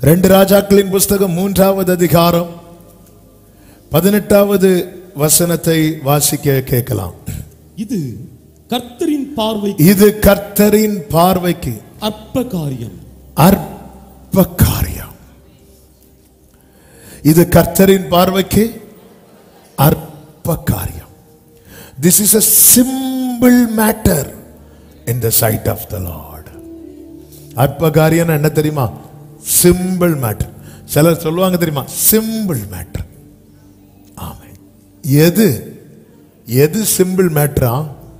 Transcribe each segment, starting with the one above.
ரெண்டு ராஜாக்களின் புஸ்தகம் மூன்றாவது அதிகாரம் பதினெட்டாவது வசனத்தை வாசிக்க கேட்கலாம் இது கர்த்தரின் பார்வை இது கர்த்தரின் பார்வைக்கு அற்ப காரியம் அற்ப காரியம் இது கர்த்தரின் பார்வைக்கு அற்ப காரியம் this is a simple matter in the side of the Lord அற்ப காரியம் என்ன தெரியுமா சிம்பிள் மேட்டர் சிலர் சொல்லுவாங்க தெரியுமா சிம்பிள் மேட்டர் ஆமை எது எது சிம்பிள் மேட்டரா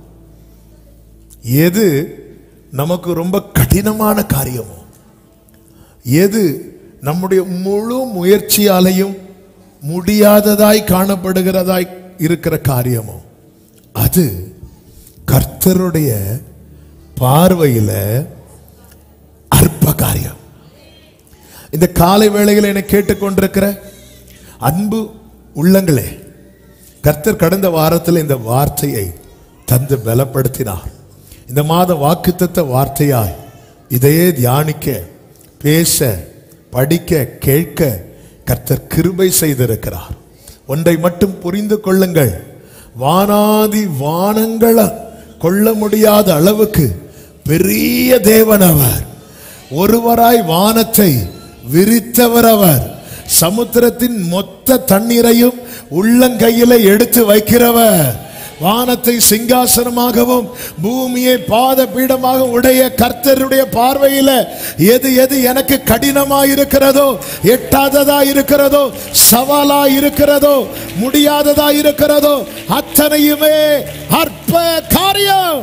எது நமக்கு ரொம்ப கடினமான காரியமோ எது நம்முடைய முழு முயற்சியாலையும் முடியாததாய் காணப்படுகிறதாய் இருக்கிற காரியமோ அது கர்த்தருடைய பார்வையில அற்ப காரியம் இந்த காலை வேளையில் என்னை கேட்டுக்கொண்டிருக்கிற அன்பு உள்ளங்களே கர்த்தர் கடந்த வாரத்தில் இந்த வார்த்தையை தந்து பலப்படுத்தினார் இந்த மாத வாக்குத்தத்த வார்த்தையாய் இதையே தியானிக்க பேச படிக்க கேட்க கர்த்தர் கிருபை செய்திருக்கிறார் ஒன்றை மட்டும் புரிந்து கொள்ளுங்கள் வானாதி வானங்கள கொள்ள முடியாத அளவுக்கு பெரிய தேவன் அவர் ஒருவராய் வானத்தை விரித்தவர் அவர் சமுத்திரத்தின் மொத்த தண்ணீரையும் உள்ளங்கையில எடுத்து வைக்கிறவர் வானத்தை சிங்காசனமாகவும் பூமியை பாத பீடமாக உடைய கர்த்தருடைய பார்வையில எது எது எனக்கு கடினமா இருக்கிறதோ எட்டாததா இருக்கிறதோ சவாலா இருக்கிறதோ முடியாததா இருக்கிறதோ அத்தனையுமே அற்ப காரியம்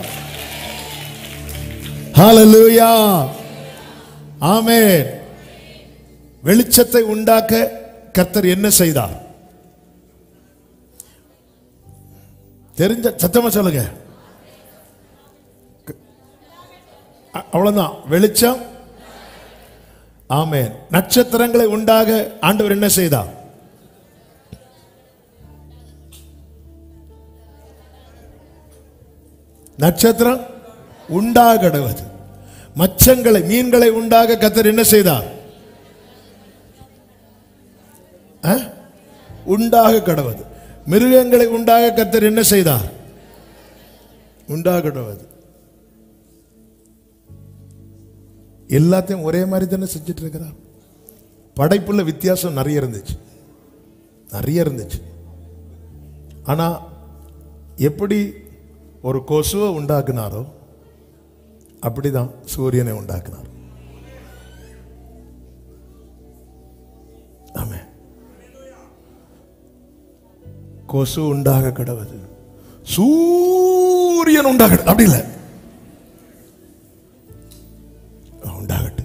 ஹalleluya ஆமென் வெளிச்சத்தை உண்டாக்க கர்த்தர் என்ன செய்தார் தெரிஞ்ச சத்தமா சொல்லுங்க அ- அவ்வளவுதான் வெளிச்சம் ஆமென் நட்சத்திரங்களை உண்டாக ஆண்டவர் என்ன செய்தார் நட்சத்திரம் உண்டாகடுவது மச்சங்களை மீன்களை உண்டாக கத்தர் என்ன செய்தார் ஆ? உண்டாக கடவது மிருகங்களை உண்டாக கத்தர் என்ன செய்தார் உண்டாக கடவது எல்லாத்தையும் ஒரே மாதிரி தானே செஞ்சுட்டு இருக்கிறார் படைப்புள்ள வித்தியாசம் நிறைய இருந்துச்சு நிறைய இருந்துச்சு ஆனா எப்படி ஒரு கொசுவை உண்டாக்குனாரோ அப்படிதான் சூரியனை உண்டாக்குனார் ஆமென் கொசு உண்டாக கடவுது சூரியன் உண்டாக அப்படி இல்லை உண்டாகட்டும்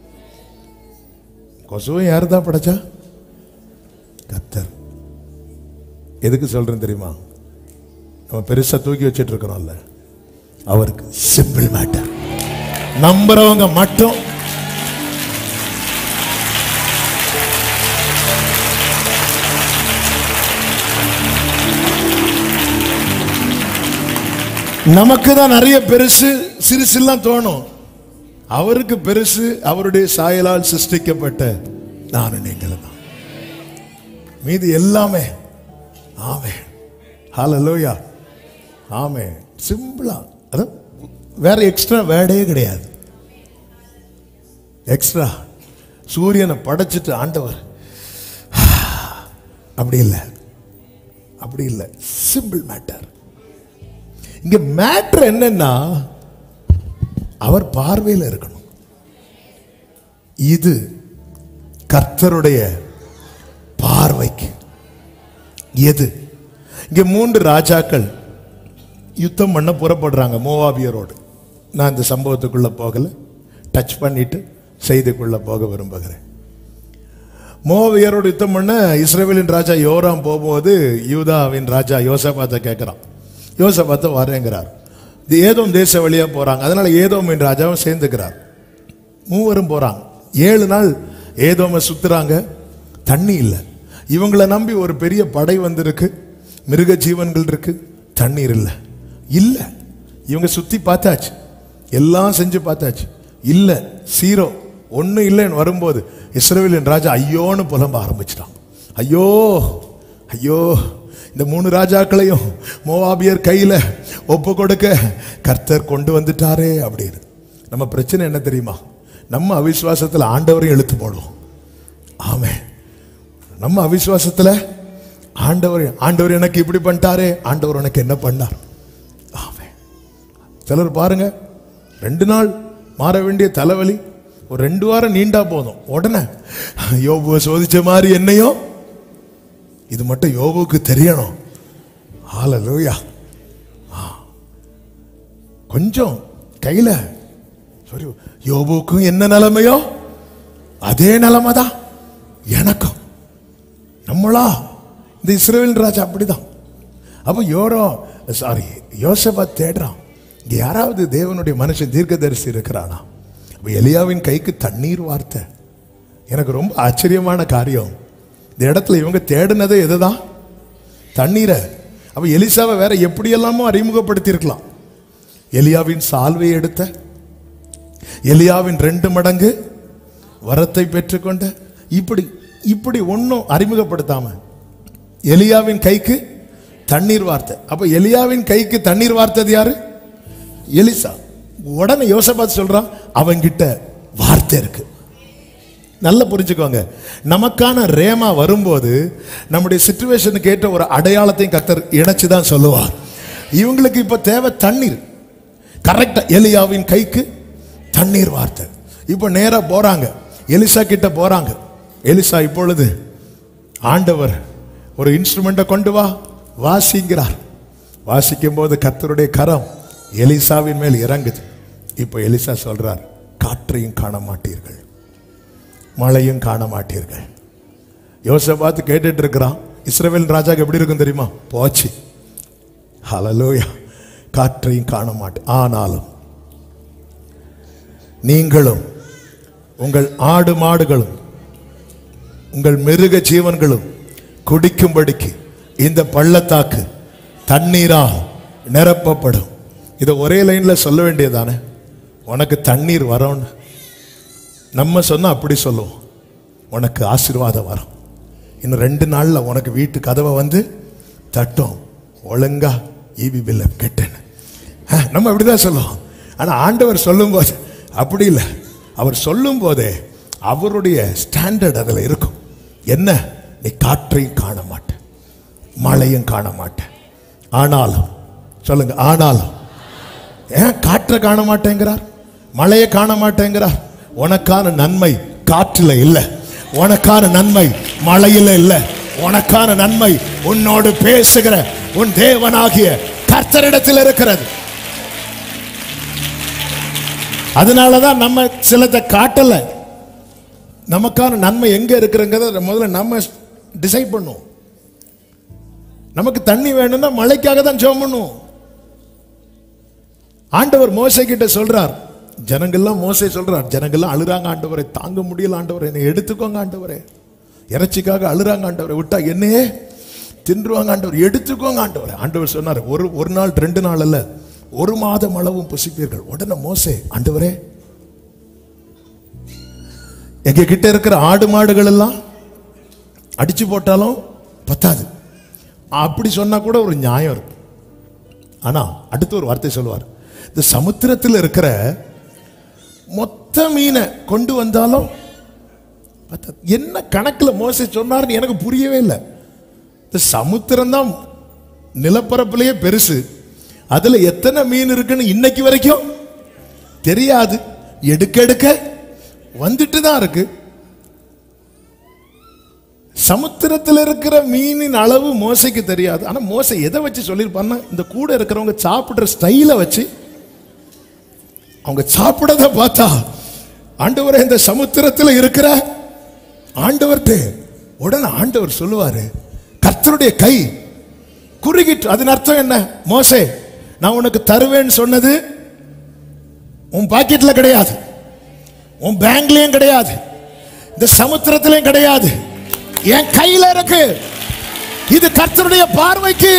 கொசுவை யார் தான் படைச்சா கத்தர் எதுக்கு சொல்றேன் தெரியுமா நம்ம பெருசா தூக்கி வச்சிட்டு இருக்கிறோம்ல அவருக்கு சிம்பிள் மேட்டர் நம்புறவங்க மட்டும் நமக்கு தான் நிறைய பெருசு சிறுசுலாம் தோணும் அவருக்கு பெருசு அவருடைய சாயலால் சிருஷ்டிக்கப்பட்ட நானும் நீங்களும் தான் மீதி எல்லாமே ஆமே ஹalleluya ஆமே சிம்பிளா அது வேற எக்ஸ்ட்ரா வேர்டே கிடையாது எக்ஸ்ட்ரா சூரியனை படைச்சிட்டு ஆண்டவர் அப்படி இல்லை அப்படி இல்லை சிம்பிள் மேட்டர் இங்க மேட்டர் என்னன்னா அவர் பார்வையில் இருக்கணும் இது கர்த்தருடைய பார்வைக்கு எது இங்க மூன்று ராஜாக்கள் யுத்தம் பண்ண புறப்படுறாங்க மோவாபியரோடு நான் இந்த சம்பவத்துக்குள்ள போகல டச் பண்ணிட்டு செய்திக்குள்ள போக விரும்புகிறேன் மோவியரோடு யுத்தம் பண்ண இஸ்ரேவேலின் ராஜா யோராம் போகும்போது யூதாவின் ராஜா யோசபாத்தை கேட்கிறான் யோசபாத்தை வரேங்கிறார் இது ஏதோம் தேச வழியா போறாங்க அதனால ஏதோமின் ராஜாவும் சேர்ந்துக்கிறார் மூவரும் போறாங்க ஏழு நாள் ஏதோம சுத்துறாங்க தண்ணி இல்லை இவங்கள நம்பி ஒரு பெரிய படை வந்திருக்கு மிருக ஜீவன்கள் இருக்கு தண்ணீர் இல்லை இல்லை இவங்க சுத்தி பார்த்தாச்சு எல்லாம் செஞ்சு பார்த்தாச்சு இல்லை சீரோ ஒண்ணும் இல்லைன்னு வரும்போது இஸ்ரவேலின் ராஜா ஐயோன்னு புலம்ப ஆரம்பிச்சிட்டான் ஐயோ ஐயோ இந்த மூணு ராஜாக்களையும் மோவாபியர் கையில ஒப்பு கொடுக்க கர்த்தர் கொண்டு வந்துட்டாரே அப்படின்னு நம்ம பிரச்சனை என்ன தெரியுமா நம்ம அவிசுவாசத்துல ஆண்டவரையும் இழுத்து போடுவோம் ஆமே நம்ம அவிசுவாசத்துல ஆண்டவர் ஆண்டவர் எனக்கு இப்படி பண்ணிட்டாரே ஆண்டவர் எனக்கு என்ன பண்ணார் ஆமே சிலர் பாருங்க ரெண்டு நாள் மாற வேண்டிய தலைவலி ஒரு ரெண்டு வாரம் நீண்டா போதும் உடனே யோபுவை சோதிச்ச மாதிரி என்னையும் இது மட்டும் யோபுக்கு தெரியணும் ஹalleluya ஆ. கொஞ்சம் கையில சரி யோபுக்கும் என்ன நிலைமையோ அதே நிலைமை தான் எனக்கும் நம்மளா இந்த இஸ்ரேல் ராஜா அப்படிதான் அப்போ யோரோ சாரி யோசபா தேடுறான் இங்க யாராவது தேவனுடைய மனுஷன் தீர்க்கதரிசி இருக்கிறானா அப்ப எலியாவின் கைக்கு தண்ணீர் வார்த்தை எனக்கு ரொம்ப ஆச்சரியமான காரியம் இந்த இடத்துல இவங்க தேடினது எதுதான் தண்ணீரை அப்ப எலிசாவை வேற எப்படியெல்லாமோ அறிமுகப்படுத்தி இருக்கலாம் எலியாவின் சால்வையை எடுத்த எலியாவின் ரெண்டு மடங்கு வரத்தை பெற்றுக்கொண்ட இப்படி இப்படி ஒன்றும் அறிமுகப்படுத்தாம எலியாவின் கைக்கு தண்ணீர் வார்த்தை அப்ப எலியாவின் கைக்கு தண்ணீர் வார்த்தது யாரு எலிசா உடனே யோசபாத் சொல்றான் அவன்கிட்ட வார்த்தை இருக்கு நல்லா புரிஞ்சுக்கோங்க நமக்கான ரேமா வரும்போது நம்முடைய சுச்சுவேஷனுக்கு ஏற்ற ஒரு அடையாளத்தையும் கத்தர் இணைச்சு தான் சொல்லுவார் இவங்களுக்கு இப்ப தேவை தண்ணீர் கரெக்டா எலியாவின் கைக்கு தண்ணீர் வார்த்தை இப்போ நேரா போறாங்க எலிசா கிட்ட போறாங்க எலிசா இப்பொழுது ஆண்டவர் ஒரு இன்ஸ்ட்ருமெண்ட்டை கொண்டு வா வாசிங்கிறார் வாசிக்கும் போது கத்தருடைய கரம் எலிசாவின் மேல் இறங்குது இப்போ எலிசா சொல்றார் காற்றையும் காண மாட்டீர்கள் மழையும் காண மாட்டீர்கள் யோசபாத்து கேட்டுட்டு இருக்கிறான் இஸ்ரவேல் ராஜாக்கு எப்படி இருக்கும் தெரியுமா போச்சு ஹalleluya காற்றையும் காண மாட்டேன் ஆனாலும் நீங்களும் உங்கள் ஆடு மாடுகளும் உங்கள் மிருக ஜீவன்களும் குடிக்கும்படிக்கு இந்த பள்ளத்தாக்கு தண்ணீரால் நிரப்பப்படும் இதை ஒரே லைன்ல சொல்ல வேண்டியதானே உனக்கு தண்ணீர் வரும்னு நம்ம சொன்னா அப்படி சொல்லுவோம் உனக்கு ஆசீர்வாதம் வரும் இன்னும் ரெண்டு நாள்ல உனக்கு வீட்டு கதவை வந்து தட்டும் ஒழுங்கா ஈபி பில்ல கெட்டேன்னு அஹ், நம்ம அப்படிதான் சொல்லுவோம் ஆனா ஆண்டவர் சொல்லும்போது அப்படி இல்லை அவர் சொல்லும் போதே அவருடைய ஸ்டாண்டர்ட் அதுல இருக்கும் என்ன நீ காற்றையும் காண மாட்ட மழையும் காண மாட்ட ஆனாலும் சொல்லுங்க ஆனாலும் ஏன் காற்றை காண மாட்டேங்கிறார் மழையை காண மாட்டேங்கிறார் உனக்கான நன்மை காற்றுல இல்ல உனக்கான நன்மை மழையில இல்ல உனக்கான நன்மை உன்னோடு பேசுகிற உன் தேவனாகிய கர்த்தரிடத்தில் இருக்கிறது அதனாலதான் நம்ம சிலதை காட்டல நமக்கான நன்மை எங்க இருக்கிறங்கிறத முதல்ல நம்ம டிசைட் பண்ணுவோம் நமக்கு தண்ணி வேணும்னா மழைக்காக தான் ஜெபம் பண்ணுவோம் ஆண்டவர் மோசை கிட்ட சொல்றார் ஜனங்கள்லாம் மோசை சொல்றார் ஜனங்கள்லாம் அழுறாங்க ஆண்டவரை தாங்க முடியல ஆண்டவரை என்னை எடுத்துக்கோங்க ஆண்டவரே இறைச்சிக்காக அழுறாங்க ஆண்டவரை விட்டா என்னையே தின்றுவாங்க ஆண்டவர் எடுத்துக்கோங்க ஆண்டவரை ஆண்டவர் சொன்னார் ஒரு ஒரு நாள் ரெண்டு நாள் அல்ல ஒரு மாதம் அளவும் புசிப்பீர்கள் உடனே மோசே ஆண்டவரே எங்க கிட்ட இருக்கிற ஆடு மாடுகள் எல்லாம் அடிச்சு போட்டாலும் பத்தாது அப்படி சொன்னா கூட ஒரு நியாயம் இருக்கு ஆனா அடுத்து ஒரு வார்த்தை சொல்லுவார் இந்த சமுத்திரத்தில் இருக்கிற மொத்த மீனை கொண்டு வந்தாலும் பத்தாது. என்ன கணக்குல மோசை சொன்னார்னு எனக்கு புரியவே இல்லை இந்த சமுத்திரம் தான் நிலப்பரப்புலயே பெருசு அதுல எத்தனை மீன் இருக்குன்னு இன்னைக்கு வரைக்கும் தெரியாது எடுக்க எடுக்க வந்துட்டு தான் இருக்கு சமுத்திரத்தில் இருக்கிற மீனின் அளவு மோசைக்கு தெரியாது ஆனா மோசை எதை வச்சு சொல்லியிருப்பான்னா இந்த கூட இருக்கிறவங்க சாப்பிடுற ஸ்டைலை வச்சு அவங்க சாப்பிடத பார்த்தா ஆண்டவரே இந்த சமுத்திரத்தில் இருக்கிற ஆண்டவர்கிட்ட உடனே ஆண்டவர் சொல்லுவாரு கர்த்தருடைய கை குறுகிட்டு அதன் அர்த்தம் என்ன மோசே நான் உனக்கு தருவேன்னு சொன்னது உன் பாக்கெட்ல கிடையாது உன் பேங்க்லயும் கிடையாது இந்த சமுத்திரத்திலையும் கிடையாது என் கையில இருக்கு இது கர்த்தருடைய பார்வைக்கு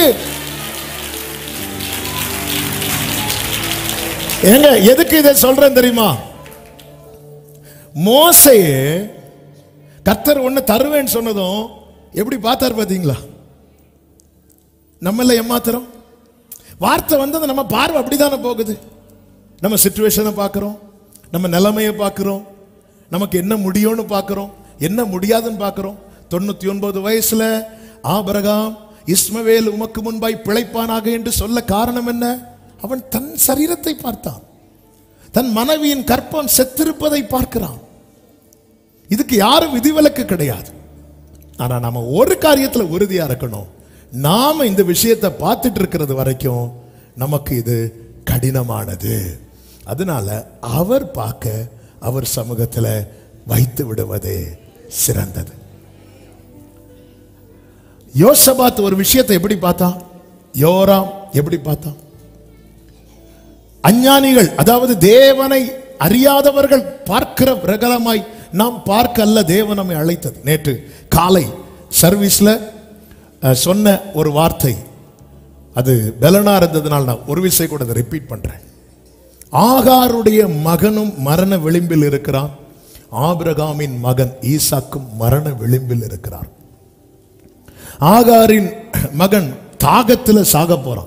ஏங்க எதுக்கு இதை சொல்றேன் தெரியுமா மோசையே கர்த்தர் ஒண்ணு தருவேன்னு சொன்னதும் எப்படி பார்த்தார் பாத்தீங்களா நம்மள ஏமாத்துறோம் வார்த்தை வந்தது நம்ம பார்வை அப்படிதானே போகுது நம்ம சுச்சுவேஷனை பார்க்குறோம் நம்ம நிலைமையை பார்க்குறோம் நமக்கு என்ன முடியும்னு பார்க்குறோம் என்ன முடியாதுன்னு பார்க்குறோம் தொண்ணூத்தி ஒன்பது வயசுல ஆபரகாம் இஸ்மவேல் உமக்கு முன்பாய் பிழைப்பானாக என்று சொல்ல காரணம் என்ன அவன் தன் சரீரத்தை பார்த்தான் தன் மனைவியின் கற்பம் செத்திருப்பதை பார்க்கிறான் இதுக்கு யாரும் விதிவிலக்கு கிடையாது ஆனா நாம ஒரு காரியத்துல உறுதியா இருக்கணும் நாம இந்த விஷயத்தை பார்த்துட்டு இருக்கிறது வரைக்கும் நமக்கு இது கடினமானது அதனால அவர் பார்க்க அவர் சமூகத்துல வைத்து விடுவதே சிறந்தது யோசபாத் ஒரு விஷயத்தை எப்படி பார்த்தான் யோராம் எப்படி பார்த்தான் அஞ்ஞானிகள் அதாவது தேவனை அறியாதவர்கள் பார்க்கிற பிரகலமாய் நாம் பார்க்க அல்ல தேவன் நம்மை அழைத்தது நேற்று காலை சர்வீஸ்ல அஹ், சொன்ன ஒரு வார்த்தை அது பலனா இருந்ததுனால் நான் ஒரு விஷயம் கூட அதை ரிப்பீட் பண்றேன் ஆகாருடைய மகனும் மரண விளிம்பில் இருக்கிறான் ஆபிரகாமின் மகன் ஈசாக்கும் மரண விளிம்பில் இருக்கிறார் ஆகாரின் மகன் தாகத்துல சாக போறான்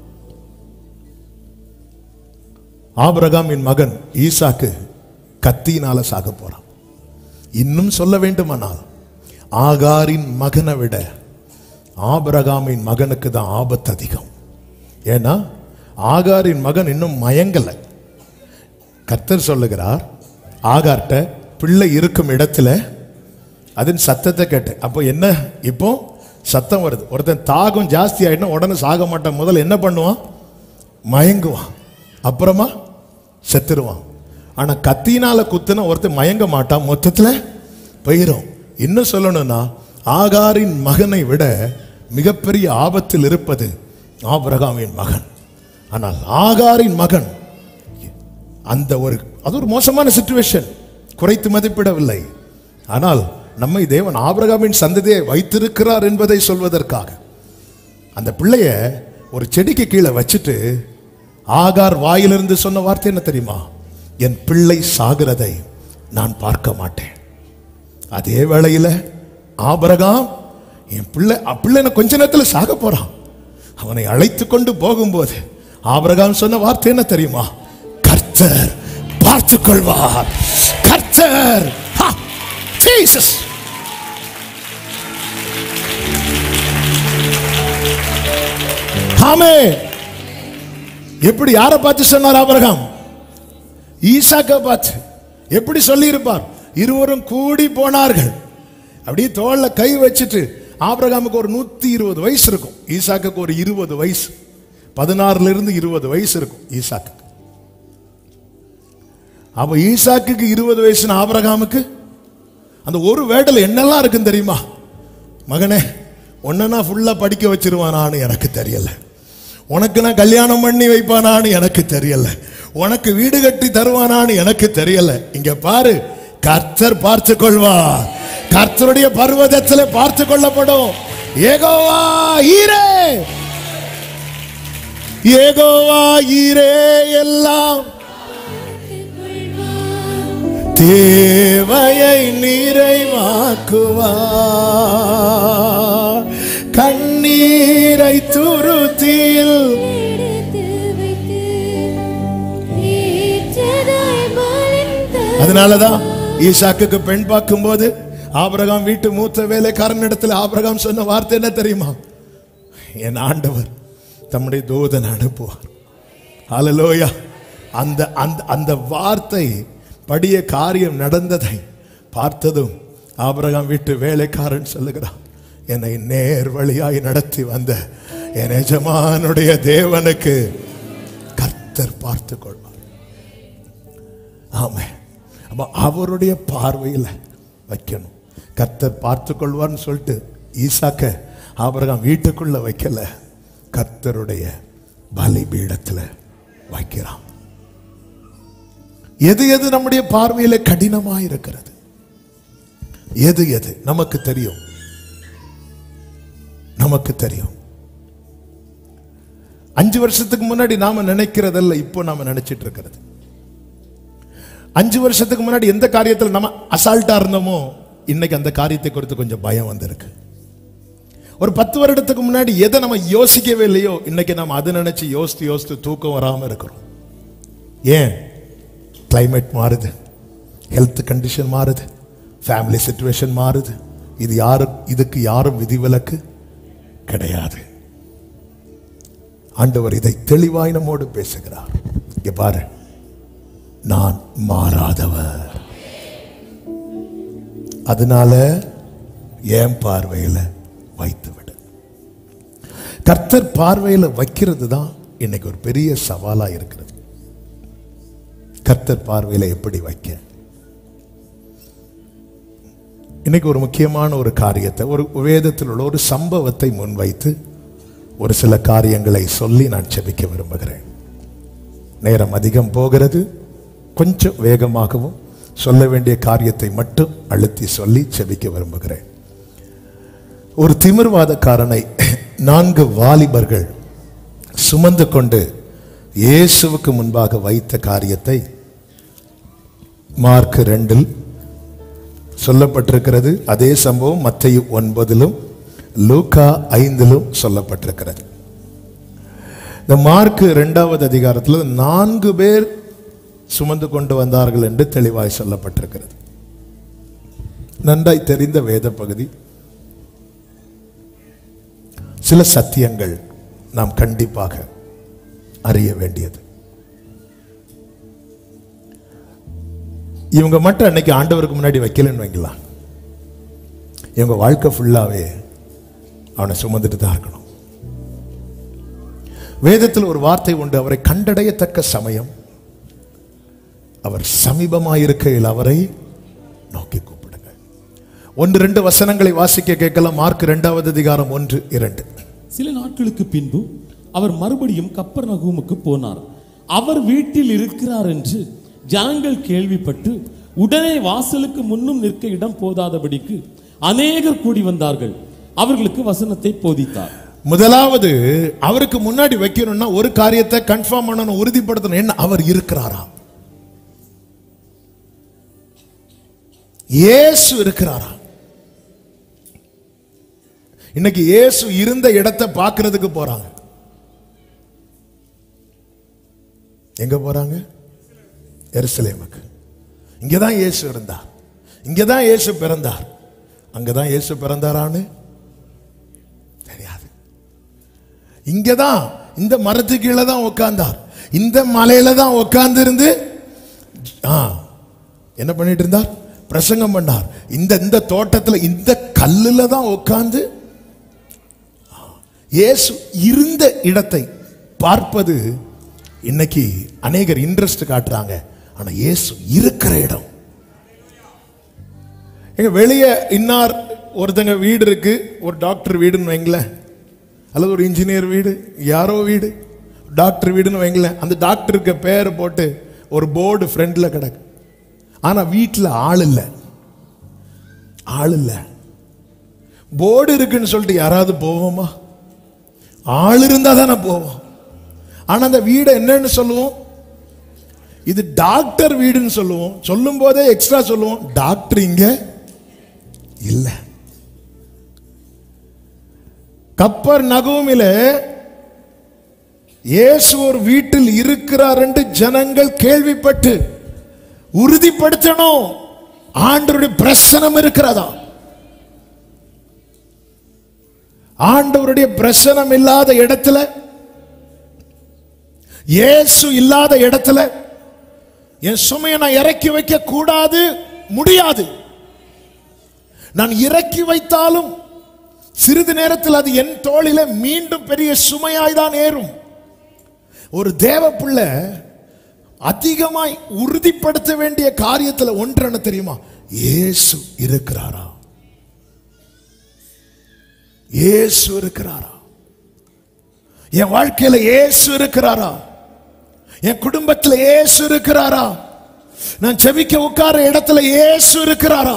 ஆபிரகாமின் மகன் ஈசாக்கு கத்தியினால சாக போறான் இன்னும் சொல்ல வேண்டுமானால் ஆகாரின் மகனை விட ஆபிரகாமின் மகனுக்கு தான் ஆபத்து அதிகம் ஏன்னா ஆகாரின் மகன் இன்னும் மயங்கலை கர்த்தர் சொல்லுகிறார் ஆகார்ட்ட பிள்ளை இருக்கும் இடத்துல அதன் சத்தத்தை கேட்டேன் அப்போ என்ன இப்போ சத்தம் வருது ஒருத்தன் தாகம் ஜாஸ்தி ஆயிட்டா உடனே சாக மாட்டான் முதல்ல என்ன பண்ணுவான் மயங்குவான் அப்புறமா செத்துருவான் ஆனா கத்தினால குத்துன ஒருத்தன் மயங்க மாட்டான் மொத்தத்துல போயிரும் இன்னும் சொல்லணும்னா ஆகாரின் மகனை விட மிகப்பெரிய ஆபத்தில் இருப்பது ஆபிரகாமின் மகன் ஆனால் ஆகாரின் மகன் அந்த ஒரு அது ஒரு மோசமான சுச்சுவேஷன் குறைத்து மதிப்பிடவில்லை ஆனால் நம்மை தேவன் ஆபிரகாமின் சந்ததியை வைத்திருக்கிறார் என்பதை சொல்வதற்காக அந்த பிள்ளைய ஒரு செடிக்கு கீழே வச்சுட்டு ஆகார் வாயிலிருந்து சொன்ன வார்த்தை என்ன தெரியுமா என் பிள்ளை சாகிறதை நான் பார்க்க மாட்டேன் அதே வேளையில ஆபரகாம் என் பிள்ளை அ- பிள்ளை இன்னும் கொஞ்ச நேரத்தில் சாக போறான் அவனை அழைத்து கொண்டு போகும்போது ஆபிரகாம் சொன்ன வார்த்தை என்ன தெரியுமா கர்த்தர் பார்த்துக் கொள்வார் கர்த்தர் ஹா! Jesus! ஆமே எப்படி யாரை பார்த்து சொன்னார் ஆபிரகாம் ஈசாக்க பார்த்து எப்படி சொல்லி இருப்பார் இருவரும் கூடி போனார்கள் அப்படியே தோல்ல கை வச்சுட்டு ஆபிரகாமுக்கு ஒரு நூத்தி இருபது வயசு இருக்கும் ஈசாக்கு ஒரு இருபது வயசு பதினாறுல இருந்து இருபது வயசு இருக்கும் ஈசாக்கு அப்ப ஈசாக்குக்கு இருபது வயசுன்னு ஆபிரகாமுக்கு அந்த ஒரு வேடல என்னெல்லாம் இருக்குன்னு தெரியுமா மகனே உன்னை ஃபுல்லா படிக்க வச்சிருவானான்னு எனக்கு தெரியல உனக்கு நான் கல்யாணம் பண்ணி வைப்பானான்னு எனக்கு தெரியல உனக்கு வீடு கட்டி தருவானான்னு எனக்கு தெரியல இங்க பாரு கர்த்தர் பார்த்து கொள்வார் கர்த்தருடைய பர்வதத்தில் பார்த்து கொள்ளப்படும் ஏகோவா ஈரே ஏகோவா ஈரே எல்லாம் தேவையை நிறைவாக்குவார் கண்ணீரை துருத்தியில் எடுத்து வைத்து ஏற்றதாய் மறைந்த அதனாலதான் ஈசாக்குக்கு பெண் பார்க்கும்போது ஆபிரகாம் வீட்டு மூத்த வேலைக்காரன் இடத்துல ஆபிரகாம் சொன்ன வார்த்தை என்ன தெரியுமா என் ஆண்டவர் தம்முடைய தூதன் அனுப்புவார் ஹalleluya அந்த அந்த அந்த வார்த்தை படிய காரியம் நடந்ததை பார்த்ததும் ஆபிரகாம் வீட்டு வேலைக்காரன் சொல்லுகிறான் என்னை நேர் வழியாய் நடத்தி வந்த என் எஜமானுடைய தேவனுக்கு கர்த்தர் பார்த்து கொள்வார் ஆமே அப்ப அவருடைய பார்வையில் வைக்கணும் கர்த்தர் பார்த்து கொள்வார்னு சொல்லிட்டு ஈசாக்க ஆபிரகாம் வீட்டுக்குள்ள வைக்கல கர்த்தருடைய பலிபீடத்துல வைக்கிறான் எது எது நம்முடைய பார்வையில கடினமா இருக்கிறது எது எது நமக்கு தெரியும் நமக்கு தெரியும் அஞ்சு வருஷத்துக்கு முன்னாடி நாம நினைக்கிறதல்ல இப்போ நாம நினைச்சிட்டு இருக்கிறது அஞ்சு வருஷத்துக்கு முன்னாடி எந்த காரியத்தில் நம்ம அசால்ட்டா இருந்தோமோ இன்னைக்கு அந்த காரியத்தை குறித்து கொஞ்சம் பயம் வந்திருக்கு ஒரு பத்து வருடத்துக்கு முன்னாடி எதை நம்ம யோசிக்கவே இல்லையோ இன்னைக்கு நம்ம அதை நினைச்சு யோசித்து யோசித்து தூக்கம் வராம இருக்கிறோம் ஏன் climate மாறுது ஹெல்த் கண்டிஷன் மாறுது ஃபேமிலி சுச்சுவேஷன் மாறுது இது யாரும் இதுக்கு யாரும் விதிவிலக்கு கிடையாது ஆண்டவர் இதை தெளிவாய் நம்மோடு பேசுகிறார் இங்க பாரு நான் மாறாதவர் அதனால என் பார்வையில வைத்து விடு கர்த்தர் பார்வையில வைக்கிறது தான் இன்னைக்கு ஒரு பெரிய சவாலா இருக்கிறது கர்த்தர் பார்வையில எப்படி வைக்க இன்னைக்கு ஒரு முக்கியமான ஒரு காரியத்தை ஒரு வேதத்தில் உள்ள ஒரு சம்பவத்தை முன்வைத்து ஒரு சில காரியங்களை சொல்லி நான் செபிக்க விரும்புகிறேன் நேரம் அதிகம் போகிறது கொஞ்சம் வேகமாகவும் சொல்ல வேண்டிய காரியத்தை மட்டும் அழுத்தி சொல்லி செபிக்க விரும்புகிறேன் ஒரு திமிர்வாதக்காரனை நான்கு வாலிபர்கள் சுமந்து கொண்டு இயேசுவுக்கு முன்பாக வைத்த காரியத்தை மார்க் ரெண்டில் சொல்லப்பட்டிருக்கிறது அதே சம்பவம் மத்தையு ஒன்பதிலும் லூக்கா ஐந்திலும் சொல்லப்பட்டிருக்கிறது இந்த மார்க் இரண்டாவது அதிகாரத்தில் நான்கு பேர் சுமந்து கொண்டு வந்தார்கள் என்று தெளிவாய் சொல்லப்பட்டிருக்கிறது நன்றாய் தெரிந்த வேத பகுதி சில சத்தியங்கள் நாம் கண்டிப்பாக அறிய வேண்டியது இவங்க மட்டும் அன்னைக்கு ஆண்டவருக்கு முன்னாடி வைக்கலன்னு வைக்கலாம் இவங்க வாழ்க்கை ஃபுல்லாவே அவனை சுமந்துட்டு தான் இருக்கணும் வேதத்தில் ஒரு வார்த்தை உண்டு அவரை கண்டடையத்தக்க சமயம் அவர் சமீபமாயிருக்கையில் அவரை நோக்கி கூப்பிடுங்க ஒன்று ரெண்டு வசனங்களை வாசிக்க கேட்கலாம் மார்க் இரண்டாவது அதிகாரம் ஒன்று இரண்டு சில நாட்களுக்கு பின்பு அவர் மறுபடியும் கப்பர் நகூமுக்கு போனார் அவர் வீட்டில் இருக்கிறார் என்று ஜனங்கள் கேள்விப்பட்டு உடனே வாசலுக்கு முன்னும் நிற்க இடம் போதாதபடிக்கு அநேகர் கூடி வந்தார்கள் அவர்களுக்கு வசனத்தை போதித்தார் முதலாவது அவருக்கு முன்னாடி வைக்கணும்னா ஒரு காரியத்தை கன்ஃபார்ம் பண்ணணும் உறுதிப்படுத்தணும் என்ன அவர் இருக்கிறாரா இயேசு இருக்கிறாரா இன்னைக்கு இயேசு இருந்த இடத்தை பார்க்கிறதுக்கு போறாங்க எங்க போறாங்க எருசலேமுக்கு இங்கதான் இயேசு இருந்தார் இங்கதான் இயேசு பிறந்தார் அங்கதான் இயேசு பிறந்தாரான்னு தெரியாது இங்கதான் இந்த மரத்து கீழே தான் உட்கார்ந்தார் இந்த மலையில தான் உட்கார்ந்து இருந்து ஆ என்ன பண்ணிட்டு இருந்தார் பிரசங்கம் பண்ணார் இந்த இந்த தோட்டத்துல இந்த கல்லுல தான் உட்கார்ந்து இயேசு இருந்த இடத்தை பார்ப்பது இன்னைக்கு அநேகர் இன்ட்ரெஸ்ட் காட்டுறாங்க ஆனா இயேசு இருக்கிற இடம் எங்க வெளியே இன்னார் ஒருத்தங்க வீடு இருக்கு ஒரு டாக்டர் வீடுன்னு வைங்களேன் அல்லது ஒரு இன்ஜினியர் வீடு யாரோ வீடு டாக்டர் வீடுன்னு வைங்களேன் அந்த டாக்டருக்கு பேர் போட்டு ஒரு போர்டு ஃப்ரண்ட்ல கிடக்கு ஆனா வீட்டில் ஆள் இல்லை ஆள் இல்லை போர்டு இருக்குன்னு சொல்லிட்டு யாராவது போவோமா ஆள் இருந்தா தானே போவோம் ஆனா அந்த வீடை என்னன்னு சொல்லுவோம் இது டாக்டர் வீடுன்னு சொல்லுவோம் சொல்லும் போதே எக்ஸ்ட்ரா சொல்லுவோம் டாக்டர் இங்க இல்ல கப்பர் நகூமில இயேசு ஒரு வீட்டில் இருக்கிறார் என்று ஜனங்கள் கேள்விப்பட்டு உறுதிப்படுத்தணும் ஆண்டவருடைய பிரசனம் இருக்கிறதா ஆண்டவருடைய பிரசனம் இல்லாத இடத்துல இயேசு இல்லாத இடத்துல என் சுமையை நான் இறக்கி வைக்க கூடாது முடியாது நான் இறக்கி வைத்தாலும் சிறிது நேரத்தில் அது என் தோளில மீண்டும் பெரிய சுமையாய் தான் ஏறும் ஒரு தேவ பிள்ளை அதிகமாய் உறுதிப்படுத்த வேண்டிய காரியத்தில் ஒன்று என்ன தெரியுமா இயேசு இருக்கிறாரா இயேசு இருக்கிறாரா என் வாழ்க்கையில இயேசு இருக்கிறாரா என் குடும்பத்தில் இயேசு இருக்கிறாரா நான் செவிக்க உட்கார இடத்துல இயேசு இருக்கிறாரா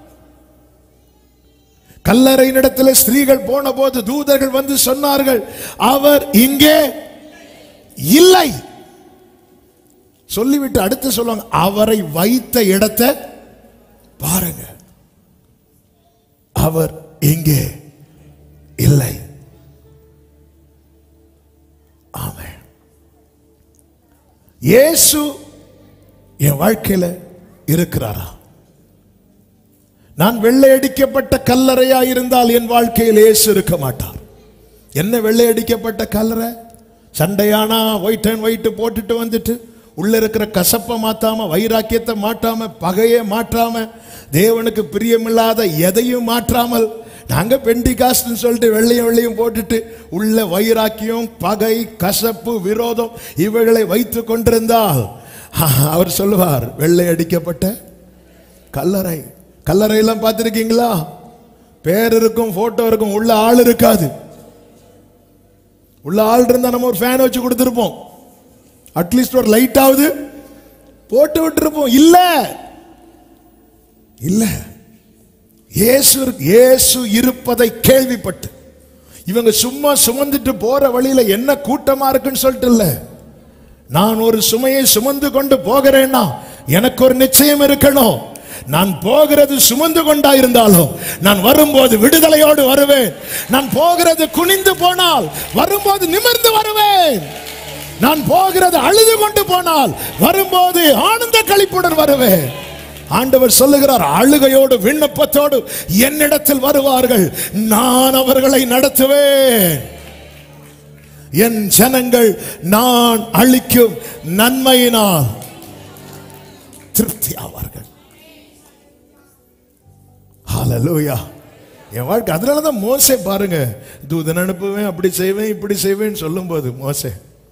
கல்லறையின் இடத்துல ஸ்திரீகள் போன போது தூதர்கள் வந்து சொன்னார்கள் அவர் இங்கே இல்லை சொல்லிவிட்டு அடுத்து சொல்லுவாங்க அவரை வைத்த இடத்தை பாருங்க அவர் இங்கே இல்லை ஆமென் இயேசு என் வாழ்க்கையில இருக்கிறாரா நான் வெள்ளையடிக்கப்பட்ட கல்லறையா இருந்தால் என் வாழ்க்கையில் இயேசு இருக்க மாட்டார் என்ன வெள்ளையடிக்கப்பட்ட கல்லறை சண்டையானா ஒயிட் அண்ட் ஒயிட் போட்டுட்டு வந்துட்டு உள்ள இருக்கிற கசப்பை மாத்தாம வைராக்கியத்தை மாட்டாம பகையை மாற்றாம தேவனுக்கு பிரியமில்லாத எதையும் மாற்றாமல் நாங்க பெண்டிகாஸ்ட்னு சொல்லிட்டு வெள்ளையும் வெள்ளையும் போட்டுட்டு உள்ள வைராக்கியம் பகை கசப்பு விரோதம் இவைகளை வைத்து கொண்டிருந்தால் அவர் சொல்லுவார் வெள்ளை அடிக்கப்பட்ட கல்லறை கல்லறையெல்லாம் பார்த்துருக்கீங்களா பேர் இருக்கும் போட்டோ இருக்கும் உள்ள ஆள் இருக்காது உள்ள ஆள் இருந்தா நம்ம ஒரு ஃபேன் வச்சு கொடுத்துருப்போம் அட்லீஸ்ட் ஒரு லைட் ஆகுது போட்டு விட்டுருப்போம் இல்ல இல்ல இயேசு இருக்கு- இயேசு இருப்பதை கேள்விப்பட்டு இவங்க சும்மா சுமந்துட்டு போற வழியில என்ன கூட்டமா இருக்குன்னு சொல்லிட்டு இல்ல நான் ஒரு சுமையை சுமந்து கொண்டு போகிறேன்னா எனக்கு ஒரு நிச்சயம் இருக்கணும் நான் போகிறது சுமந்து கொண்டா இருந்தாலும் நான் வரும்போது விடுதலையோடு வருவேன் நான் போகிறது குனிந்து போனால் வரும்போது நிமிர்ந்து வருவேன் நான் போகிறது அழுது கொண்டு போனால் வரும்போது ஆனந்த களிப்புடன் வருவேன் ஆண்டவர் சொல்லுகிறார் அழுகையோடு விண்ணப்பத்தோடு என்னிடத்தில் வருவார்கள் நான் அவர்களை நடத்துவேன் என் ஜனங்கள் நான் அளிக்கும் நன்மையினால் திருப்தி ஆவார்கள் ஹalleluya என் வாழ்க்கை அதனால தான் மோசே பாருங்க தூதன் அனுப்புவேன் அப்படி செய்வேன் இப்படி செய்வேன் சொல்லும்போது மோசே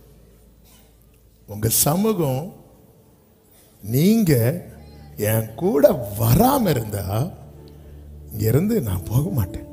உங்க சமூகம் நீங்க என் கூட வராம இருந்தா இங்க இருந்து நான் போக மாட்டேன்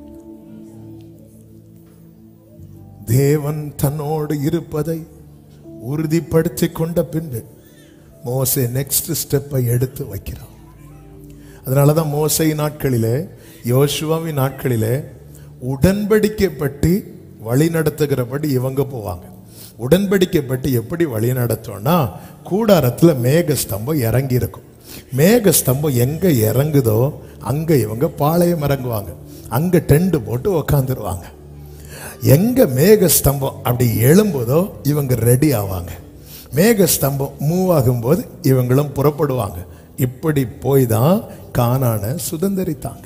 தேவன் தன்னோடு இருப்பதை உறுதிப்படுத்திக் கொண்ட பின்பு மோசே நெக்ஸ்ட் ஸ்டெப்பை எடுத்து வைக்கிறான் அதனால தான் மோசை நாட்களிலே யோசுவாவின் நாட்களிலே உடன்படிக்கை பற்றி வழி நடத்துகிறபடி இவங்க போவாங்க உடன்படிக்கை பற்றி எப்படி வழி நடத்தோம்னா கூடாரத்தில் மேக ஸ்தம்பம் இறங்கி இருக்கும் மேக ஸ்தம்பம் எங்க இறங்குதோ அங்க இவங்க பாளையம் இறங்குவாங்க அங்க டென்ட் போட்டு உக்காந்துருவாங்க எங்க மேக ஸ்தம்பம் அப்படி எழும்போதோ இவங்க ரெடி ஆவாங்க மேக ஸ்தம்பம் மூவ் ஆகும்போது இவங்களும் புறப்படுவாங்க இப்படி போய் தான் கானான சுதந்திரித்தாங்க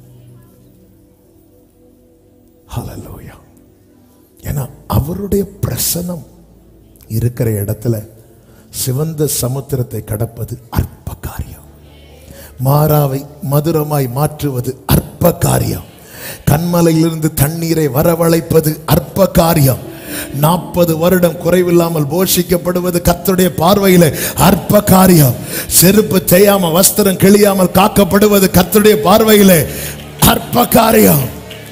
ஹalleluya ஏன்னா அவருடைய பிரசனம் இருக்கிற இடத்துல சிவந்த சமுத்திரத்தை கடப்பது அற்ப காரியம் மாறாவை மதுரமாய் மாற்றுவது அற்ப காரியம் கண்மலையிலிருந்து தண்ணீரை வரவழைப்பது அற்ப காரியம் நாற்பது வருடம் குறைவில்லாமல் போஷிக்கப்படுவது கர்த்தருடைய பார்வையில அற்ப காரியம் செருப்பு தேயாம வஸ்திரம் கிழியாமல் காக்கப்படுவது கர்த்தருடைய பார்வையில அற்ப காரியம்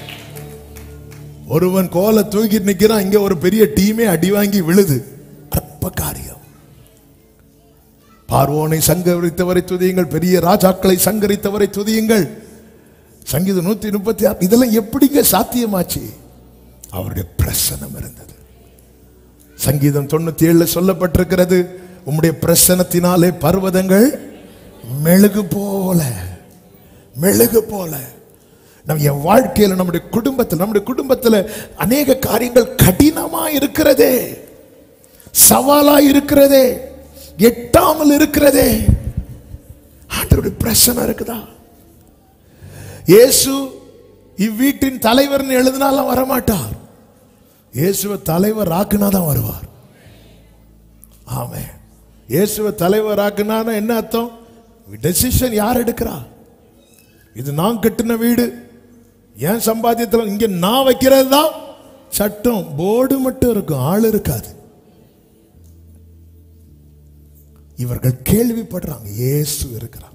ஒருவன் கோலை தூக்கிட்டு நிக்கிறான் இங்க ஒரு பெரிய டீமே அடி வாங்கி விழுது அற்ப காரியம் பார்வோனை சங்கரித்தவரை துதியுங்கள் பெரிய ராஜாக்களை சங்கரித்தவரை துதியுங்கள் சங்கீதம் நூத்தி முப்பத்தி ஆறு இதெல்லாம் எப்படிங்க சாத்தியமாச்சு அவருடைய பிரசனம் இருந்தது சங்கீதம் தொண்ணூத்தி ஏழுல சொல்லப்பட்டிருக்கிறது உம்முடைய பிரசனத்தினாலே பர்வதங்கள் மெழுகு போல மெழுகு போல நம்ம என் வாழ்க்கையில நம்முடைய குடும்பத்தில் நம்முடைய குடும்பத்தில் அநேக காரியங்கள் கடினமா இருக்கிறதே சவாலா இருக்கிறதே எட்டாமல் இருக்கிறதே ஆண்டவருடைய பிரச்சனை இருக்குதா இயேசு இவ்வீட்டின் தலைவர்னு எழுதினாலும் வரமாட்டார் இயேசுவை தலைவர் ஆக்குனா தான் வருவார் ஆமே இயேசுவை தலைவர் ஆக்குனான்னா என்ன அர்த்தம் டெசிஷன் யார் எடுக்கிறா இது நான் கட்டின வீடு என் சம்பாத்தியத்தில் இங்க நான் வைக்கிறது தான் சட்டம் போர்டு மட்டும் இருக்கும் ஆள் இருக்காது இவர்கள் கேள்விப்படுறாங்க இயேசு இருக்கிறாங்க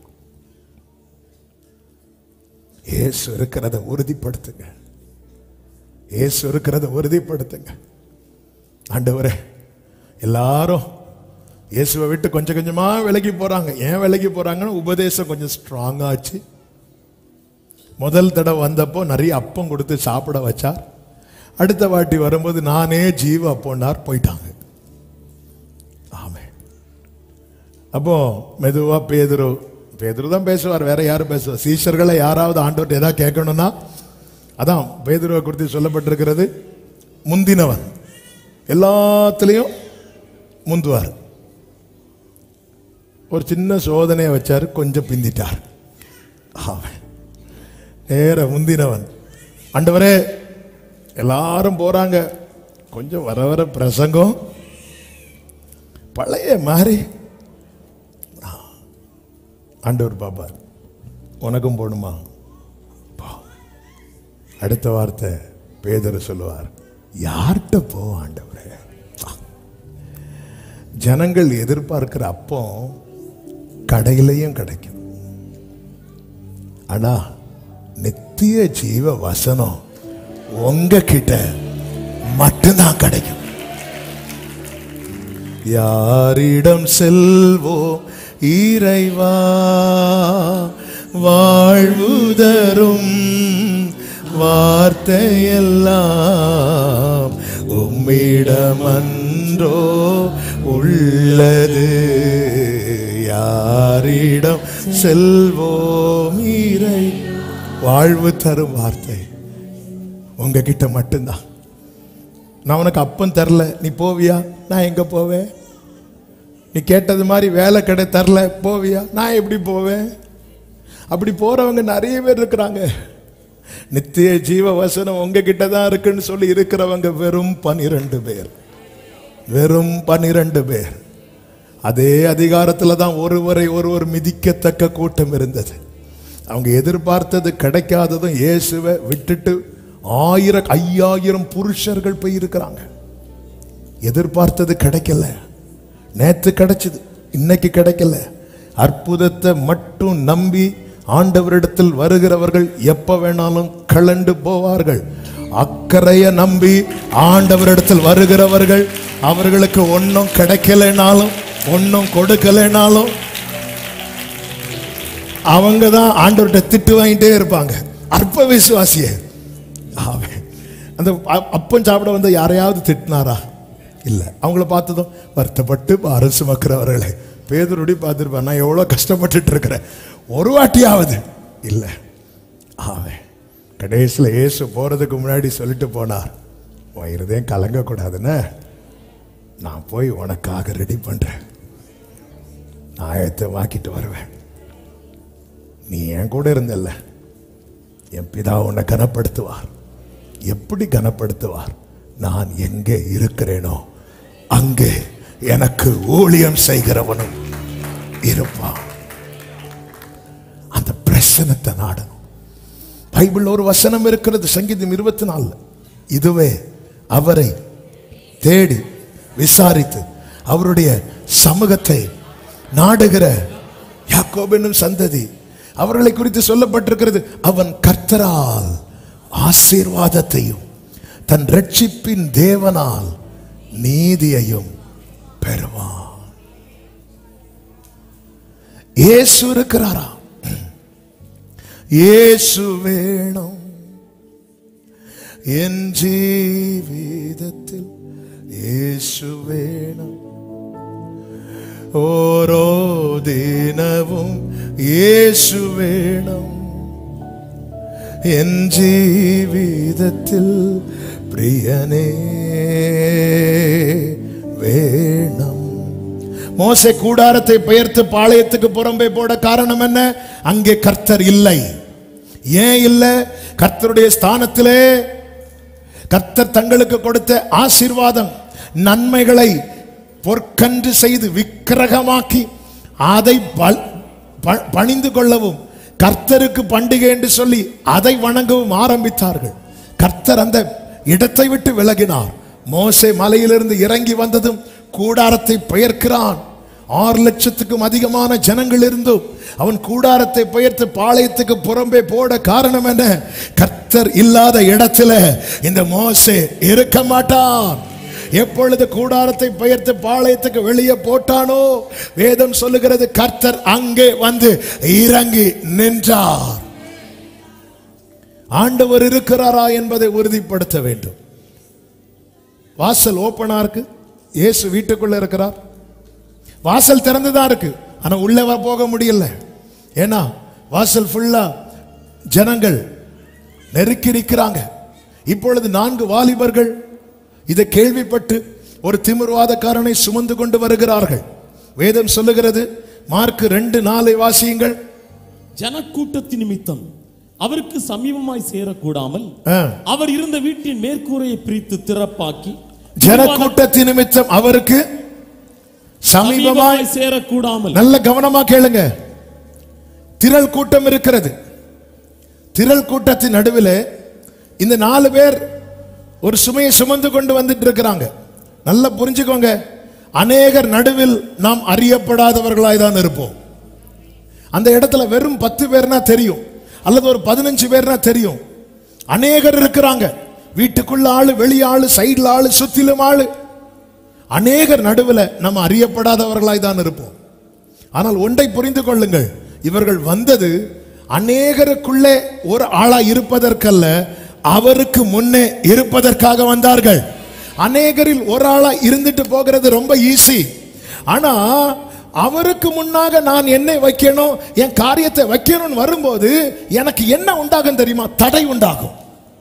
இயேசு இருக்கிறத உறுதிப்படுத்துங்க இயேசு இருக்கிறத உறுதிப்படுத்துங்க ஆண்டவரே எல்லாரும் இயேசுவை விட்டு கொஞ்சம் கொஞ்சமா விலகி போறாங்க ஏன் விலகி போறாங்கன்னு உபதேசம் கொஞ்சம் ஸ்ட்ராங் ஆச்சு முதல் தடவை வந்தப்போ நிறைய அப்பம் கொடுத்து சாப்பிட வச்சார் அடுத்த வாட்டி வரும்போது நானே ஜீவ அப்போனார் போயிட்டாங்க ஆமே அப்போ மெதுவா பேதுரு பேதுரு தான் பேசுவார் வேற யாரும் பேசுவார் சீஷர்களை யாராவது ஆண்டவர்கிட்ட ஏதாவது கேட்கணும்னா அதான் பேதுருவை குறித்து சொல்லப்பட்டிருக்கிறது முந்தினவன் எல்லாத்துலேயும் முந்துவார் ஒரு சின்ன சோதனையை வச்சார் கொஞ்சம் பிந்திட்டார் அவன் நேர முந்தினவன் ஆண்டவரே எல்லாரும் போறாங்க கொஞ்சம் வர வர பிரசங்கம் பழைய மாதிரி ஆண்டவர் பாப்பார் உனக்கும் போகணுமா போ அடுத்த வார்த்தை பேதர் சொல்லுவார் யார்கிட்ட போ ஆண்டவரே ஜனங்கள் எதிர்பார்க்கிற அப்பம் கடையிலையும் கிடைக்கும் ஆனா நித்திய ஜீவ வசனம் உங்க கிட்ட மட்டும்தான் கிடைக்கும் யாரிடம் செல்வோம் இறைவா வாழ்வு தரும் வார்த்தையெல்லாம் உம்மிடமன்றோ உள்ளது யாரிடம் செல்வோம் இறை வாழ்வு தரும் வார்த்தை உங்ககிட்ட மட்டும்தான் நான் உனக்கு அப்பம் தரல நீ போவியா நான் எங்க போவேன் நீ கேட்டது மாதிரி வேலை கடை தரல போவியா நான் எப்படி போவேன் அப்படி போறவங்க நிறைய பேர் இருக்கிறாங்க நித்திய ஜீவ வசனம் உங்ககிட்ட தான் இருக்குன்னு சொல்லி இருக்கிறவங்க வெறும் பனிரெண்டு பேர் வெறும் பனிரெண்டு பேர் அதே அதிகாரத்துல தான் ஒருவரை ஒருவர் மிதிக்கத்தக்க கூட்டம் இருந்தது அவங்க எதிர்பார்த்தது கிடைக்காததும் இயேசுவை விட்டுட்டு ஆயிர ஐயாயிரம் புருஷர்கள் போய் இருக்கிறாங்க எதிர்பார்த்தது கிடைக்கல நேத்து கிடைச்சது இன்னைக்கு கிடைக்கல அற்புதத்தை மட்டும் நம்பி ஆண்டவரிடத்தில் வருகிறவர்கள் எப்ப வேணாலும் கலண்டு போவார்கள் அக்கறைய நம்பி ஆண்டவரிடத்தில் வருகிறவர்கள் அவர்களுக்கு ஒன்றும் கிடைக்கலைனாலும் ஒன்றும் கொடுக்கலைனாலும் அவங்க தான் ஆண்டவர்கிட்ட திட்டு வாங்கிட்டே இருப்பாங்க அற்ப விசுவாசியே ஆமென். அந்த அ- அப்பம் சாப்பிட வந்து யாரையாவது திட்டினாரா இல்லை அவங்கள பார்த்ததும் வருத்தப்பட்டு பாரம் சுமக்கிறவர்களே பேதருடி பார்த்துருப்பேன் நான் எவ்வளோ கஷ்டப்பட்டுட்டு இருக்கிறேன் ஒரு வாட்டியாவது இல்லை ஆவே கடைசியில் இயேசு போகிறதுக்கு முன்னாடி சொல்லிட்டு போனார் உன் இருதயம் கலங்கக்கூடாதுன்னு நான் போய் உனக்காக ரெடி பண்ணுறேன் ஆயத்தை வாக்கிட்டு வருவேன் நீ என் கூட இருந்தல்ல என் பிதா உன்னை கனப்படுத்துவார் எப்படி கனப்படுத்துவார் நான் எங்கே இருக்கிறேனோ அங்கே எனக்கு ஊழியம் செய்கிறவனும் இருப்பான் அந்த பிரசனத்தை நாடணும் பைபிள் ஒரு வசனம் இருக்கிறது சங்கீதம் இருபத்தி நாலு இதுவே அவரை தேடி விசாரித்து அவருடைய சமூகத்தை நாடுகிற யாக்கோபெனும் சந்ததி அவர்களை குறித்து சொல்லப்பட்டிருக்கிறது அவன் கர்த்தரால் ஆசீர்வாதத்தையும் தன் ரட்சிப்பின் தேவனால் நீதியையும் பெறுவான் இயேசு இருக்கிறாரா இயேசு வேணும் என் ஜீவிதத்தில் இயேசு வேணும் ഓരോ ദിനവും യേശു വേണം എൻ ജീവിതത്തിൽ പ്രിയനേ വേണം மோசே கூடாரத்தை பெயர்த்து பாளையத்துக்கு புறம்பே போட காரணம் என்ன அங்கே கர்த்தர் இல்லை ஏன் இல்லை கர்த்தருடைய ஸ்தானத்திலே கர்த்தர் தங்களுக்கு கொடுத்த ஆசீர்வாதம் நன்மைகளை பொற்கன்று செய்து விக்கிரகமாக்கி அதை பல்- ப- பணிந்து கொள்ளவும் கர்த்தருக்கு பண்டிகை என்று சொல்லி அதை வணங்கவும் ஆரம்பித்தார்கள் கர்த்தர் அந்த இடத்தை விட்டு விலகினார் மோசே மலையிலிருந்து இறங்கி வந்ததும் கூடாரத்தை பெயர்க்கிறான் ஆறு லட்சத்துக்கும் அதிகமான ஜனங்கள் இருந்தும் அவன் கூடாரத்தை பெயர்த்து பாளையத்துக்கு புறம்பே போட காரணம் என்ன கர்த்தர் இல்லாத இடத்துல இந்த மோசே இருக்க மாட்டான் எப்பொழுது கூடாரத்தை பெயர்த்து பாளையத்துக்கு வெளியே போட்டானோ வேதம் சொல்லுகிறது கர்த்தர் அங்கே வந்து இறங்கி நின்றார் ஆண்டவர் இருக்கிறாரா என்பதை உறுதிப்படுத்த வேண்டும் வாசல் ஓப்பனா இருக்கு இயேசு வீட்டுக்குள்ள இருக்கிறார் வாசல் திறந்துதான் இருக்கு ஆனா உள்ள வ- போக முடியல ஏன்னா வாசல் ஃபுல்லா ஜனங்கள் நெருக்கி நிற்கிறாங்க இப்பொழுது நான்கு வாலிபர்கள் இதை கேள்விப்பட்டு ஒரு திமிர்வாதக்காரனை சுமந்து கொண்டு வருகிறார்கள் வேதம் சொல்லுகிறது மார்க் ரெண்டு நாளை வாசியுங்கள் ஜனக்கூட்டத்தின் நிமித்தம் அவருக்கு சமீபமாய் சேரக்கூடாமல் ஆ. அவர் இருந்த வீட்டின் மேற்கூரையை பிரித்து திறப்பாக்கி ஜனக்கூட்டத்தின் நிமித்தம் அவருக்கு சமீபமாய் சமீபமாய் சேரக்கூடாமல் நல்ல கவனமா கேளுங்க திரள் கூட்டம் இருக்கிறது திரள் கூட்டத்தின் நடுவில் இந்த நாலு பேர் ஒரு சுமையை சுமந்து கொண்டு வந்துட்டு இருக்கிறாங்க நல்லா புரிஞ்சுக்கோங்க அநேகர் நடுவில் நாம் அறியப்படாதவர்களாய் தான் இருப்போம் அந்த இடத்துல வெறும் பத்து பேர்னா தெரியும் அல்லது ஒரு பதினஞ்சு பேர்னா தெரியும் அநேகர் இருக்கிறாங்க வீட்டுக்குள்ள ஆளு வெளிய ஆளு சைடுல ஆளு சுத்திலும் ஆளு அநேகர் நடுவில் நம்ம அறியப்படாதவர்களாய் தான் இருப்போம் ஆனால் ஒன்றை புரிந்து கொள்ளுங்கள் இவர்கள் வந்தது அநேகருக்குள்ளே ஒரு ஆளா இருப்பதற்கல்ல அவருக்கு முன்னே இருப்பதற்காக வந்தார்கள் அநேகரில் ஒரு ஆளா இருந்துட்டு போகிறது ரொம்ப ஈஸி ஆனா அவருக்கு முன்னாக நான் என்னை வைக்கணும் என் காரியத்தை வைக்கணும்னு வரும்போது எனக்கு என்ன உண்டாகும் தெரியுமா தடை உண்டாகும்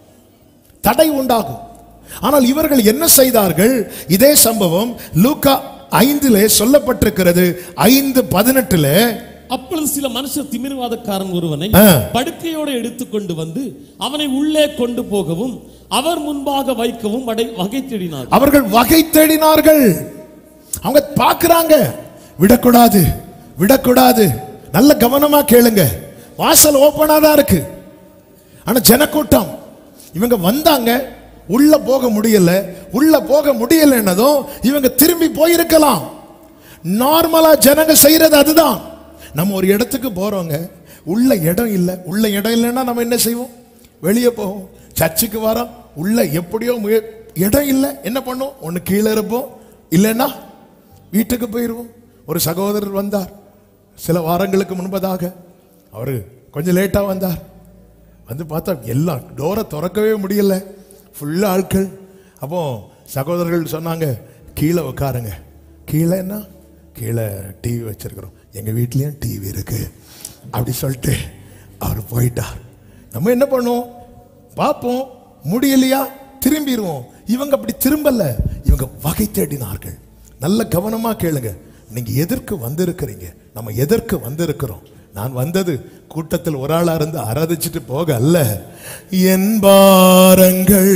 தடை உண்டாகும் ஆனால் இவர்கள் என்ன செய்தார்கள் இதே சம்பவம் லூக்கா ஐந்திலே சொல்லப்பட்டிருக்கிறது ஐந்து பதினெட்டுல அப்பொழுது சில மனுஷர் திமிர்வாதக்காரன் ஒருவனை ஆ. படுக்கையோடு எடுத்துக்கொண்டு வந்து அவனை உள்ளே கொண்டு போகவும் அவர் முன்பாக வைக்கவும் வடை வகை தேடினார் அவர்கள் வகை தேடினார்கள் அவங்க பார்க்கறாங்க விடக்கூடாது விடக்கூடாது நல்ல கவனமா கேளுங்க வாசல் ஓப்பனா தான் இருக்கு ஆனா ஜனக்கூட்டம் இவங்க வந்தாங்க உள்ள போக முடியல உள்ள போக முடியலன்னதும் இவங்க திரும்பி போயிருக்கலாம் நார்மலா ஜனங்க செய்யறது அதுதான் நம்ம ஒரு இடத்துக்கு போறோங்க உள்ள இடம் இல்லை உள்ள இடம் இல்லைன்னா நம்ம என்ன செய்வோம் வெளியே போவோம் சர்ச்சுக்கு வரோம் உள்ள எப்படியோ முய- இடம் இல்லை என்ன பண்ணுவோம் ஒன்று கீழே இருப்போம் இல்லைன்னா வீட்டுக்கு போயிடுவோம் ஒரு சகோதரர் வந்தார் சில வாரங்களுக்கு முன்பதாக அவர் கொஞ்சம் லேட்டாக வந்தார் வந்து பார்த்தா எல்லாம் டோரை திறக்கவே முடியல ஃபுல்லாக ஆட்கள் அப்போ சகோதரர்கள் சொன்னாங்க கீழே உட்காருங்க கீழே என்ன கீழே டிவி வச்சிருக்கிறோம் எங்கள் வீட்லேயும் டிவி இருக்கு அப்படி சொல்லிட்டு அவர் போயிட்டார் நம்ம என்ன பண்ணுவோம் பார்ப்போம் முடியலையா திரும்பிடுவோம் இவங்க அப்படி திரும்பல இவங்க வகை தேடினார்கள் நல்ல கவனமா கேளுங்க நீங்க எதற்கு வந்திருக்கிறீங்க நம்ம எதற்கு வந்திருக்கிறோம் நான் வந்தது கூட்டத்தில் ஒரு ஆளா இருந்து ஆராதிச்சுட்டு போக அல்ல என் பாரங்கள்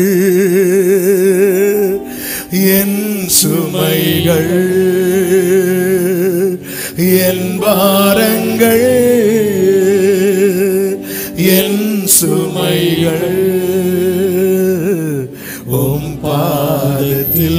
என் சுமைகள் என் பாரங்கள் என் சுமைகள் உம் பாதத்தில்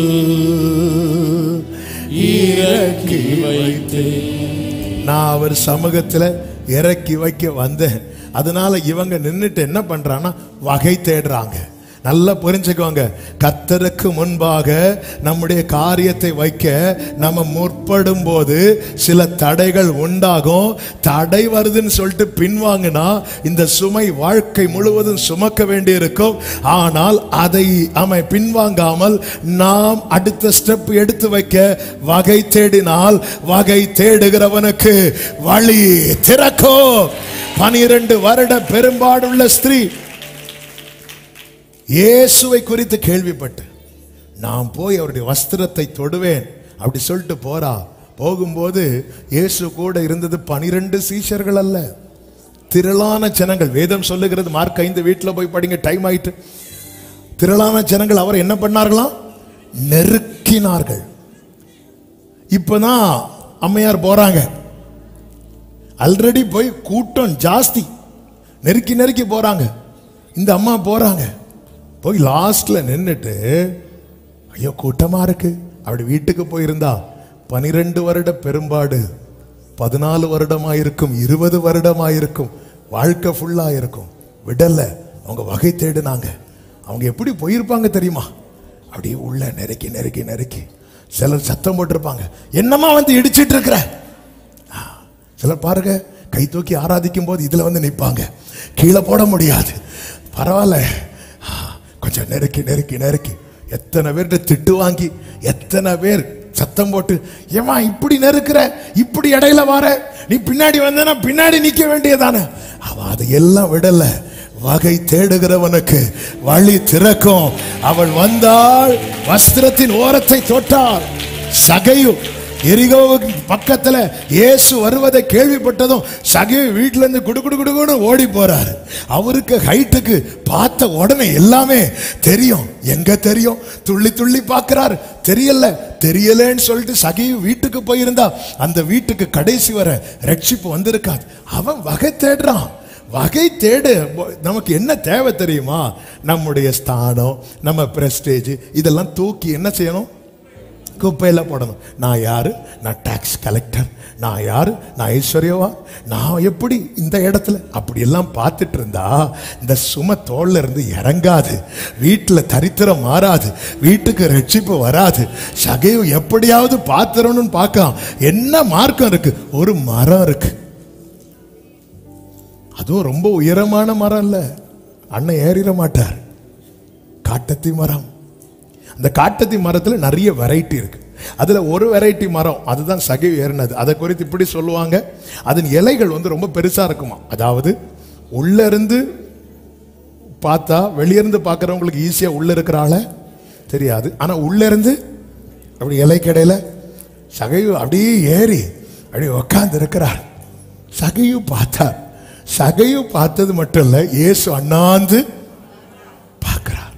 இறக்கி வைத்தேன் நான் அவர் சமூகத்துல இறக்கி வைக்க வந்தேன் அதனால இவங்க நின்னுட்டு என்ன பண்றாங்கன்னா வகை தேடுறாங்க நல்லா புரிஞ்சுக்கோங்க கத்தருக்கு முன்பாக நம்முடைய காரியத்தை வைக்க நம்ம முற்படும் போது சில தடைகள் உண்டாகும் தடை வருதுன்னு சொல்லிட்டு பின்வாங்கினா இந்த சுமை வாழ்க்கை முழுவதும் சுமக்க வேண்டியிருக்கும் ஆனால் அதை அமை பின்வாங்காமல் நாம் அடுத்த ஸ்டெப் எடுத்து வைக்க வகை தேடினால் வகை தேடுகிறவனுக்கு வழி திறக்கும் பனிரெண்டு வருட பெரும்பாடுள்ள ஸ்திரீ இயேசுவை குறித்து கேள்விப்பட்டு நான் போய் அவருடைய வஸ்திரத்தை தொடுவேன் அப்படி சொல்லிட்டு போறா போகும்போது இயேசு கூட இருந்தது பனிரெண்டு சீஷர்கள் அல்ல திரளான ஜனங்கள் வேதம் சொல்லுகிறது மார்க் ஐந்து வீட்டில் போய் படிங்க டைம் ஆயிட்டு திரளான ஜனங்கள் அவர் என்ன பண்ணார்களாம் நெருக்கினார்கள் இப்பதான் அம்மையார் போறாங்க ஆல்ரெடி போய் கூட்டம் ஜாஸ்தி நெருக்கி நெருக்கி போறாங்க இந்த அம்மா போறாங்க போய் லாஸ்ட்ல நின்னுட்டு ஐயோ கூட்டமா இருக்கு அப்படி வீட்டுக்கு போயிருந்தா பனிரெண்டு வருட பெரும்பாடு பதினாலு வருடமா இருக்கும் இருபது வருடமா இருக்கும் வாழ்க்கை ஃபுல்லா இருக்கும் விடல அவங்க வகை தேடினாங்க அவங்க எப்படி போயிருப்பாங்க தெரியுமா அப்படியே உள்ள நெருக்கி நெருக்கி நெருக்கி சிலர் சத்தம் போட்டிருப்பாங்க என்னம்மா வந்து இடிச்சிட்டு இருக்கிற சிலர் பாருங்க கை தூக்கி ஆராதிக்கும் போது இதுல வந்து நிற்பாங்க கீழே போட முடியாது பரவாயில்ல ஆ, கொஞ்சம் நெருக்கி நெருக்கி நெருக்கி எத்தனை பேர்கிட்ட திட்டு வாங்கி எத்தனை பேர் சத்தம் போட்டு ஏமா இப்படி நெருக்கிற இப்படி இடையில வார நீ பின்னாடி வந்தனா பின்னாடி நிக்க வேண்டியதானே அவ அதையெல்லாம் விடல வகை தேடுகிறவனுக்கு வழி திறக்கும் அவள் வந்தாள் வஸ்திரத்தின் ஓரத்தை தொட்டாள் சகையு எரிகோவுக்கு பக்கத்துல இயேசு வருவதை கேள்விப்பட்டதும் சகையு வீட்டுல இருந்து குடு குடு குடுன்னு ஓடி போறாரு அவருக்கு ஹைட்டுக்கு பார்த்த உடனே எல்லாமே தெரியும் எங்க தெரியும் துள்ளி துள்ளி பார்க்கிறாரு தெரியல தெரியலன்னு சொல்லிட்டு சகையு வீட்டுக்கு போயிருந்தா அந்த வீட்டுக்கு கடைசி வர ரட்சிப்பு வந்திருக்காது அவன் வகை தேடுறான் வகை தேடு நமக்கு என்ன தேவை தெரியுமா நம்முடைய ஸ்தானம் நம்ம பிரஸ்டேஜ் இதெல்லாம் தூக்கி என்ன செய்யணும் குப்பையில போடணும் நான் யாரு நான் டாக்ஸ் கலெக்டர் நான் யாரு நான் ஐஸ்வர்யவா நான் எப்படி இந்த இடத்துல அப்படி எல்லாம் பார்த்துட்டு இருந்தா இந்த சும தோல்ல இருந்து இறங்காது வீட்டில் தரித்திரம் மாறாது வீட்டுக்கு ரட்சிப்பு வராது சகைவு எப்படியாவது பார்த்துடணும்னு பார்க்கலாம் என்ன மார்க்கம் இருக்கு ஒரு மரம் இருக்கு அதுவும் ரொம்ப உயரமான மரம் இல்ல அண்ணன் ஏறிட மாட்டார் காட்டத்தி மரம் அந்த காட்டத்தி மரத்துல நிறைய வெரைட்டி இருக்கு அதுல ஒரு வெரைட்டி மரம் அதுதான் சகை ஏறினது அதை குறித்து இப்படி சொல்லுவாங்க அதன் இலைகள் வந்து ரொம்ப பெருசா இருக்குமா அதாவது உள்ள இருந்து பார்த்தா வெளியிருந்து பார்க்கறவங்களுக்கு ஈஸியா உள்ள இருக்கிற ஆள தெரியாது ஆனா உள்ள இருந்து அப்படி இலைக்கடையில சகையு அப்படியே ஏறி அப்படியே உட்கார்ந்து இருக்கிறார் சகையு பார்த்தார் சகையு பார்த்தது மட்டும் இல்ல இயேசு அண்ணாந்து பார்க்கிறார்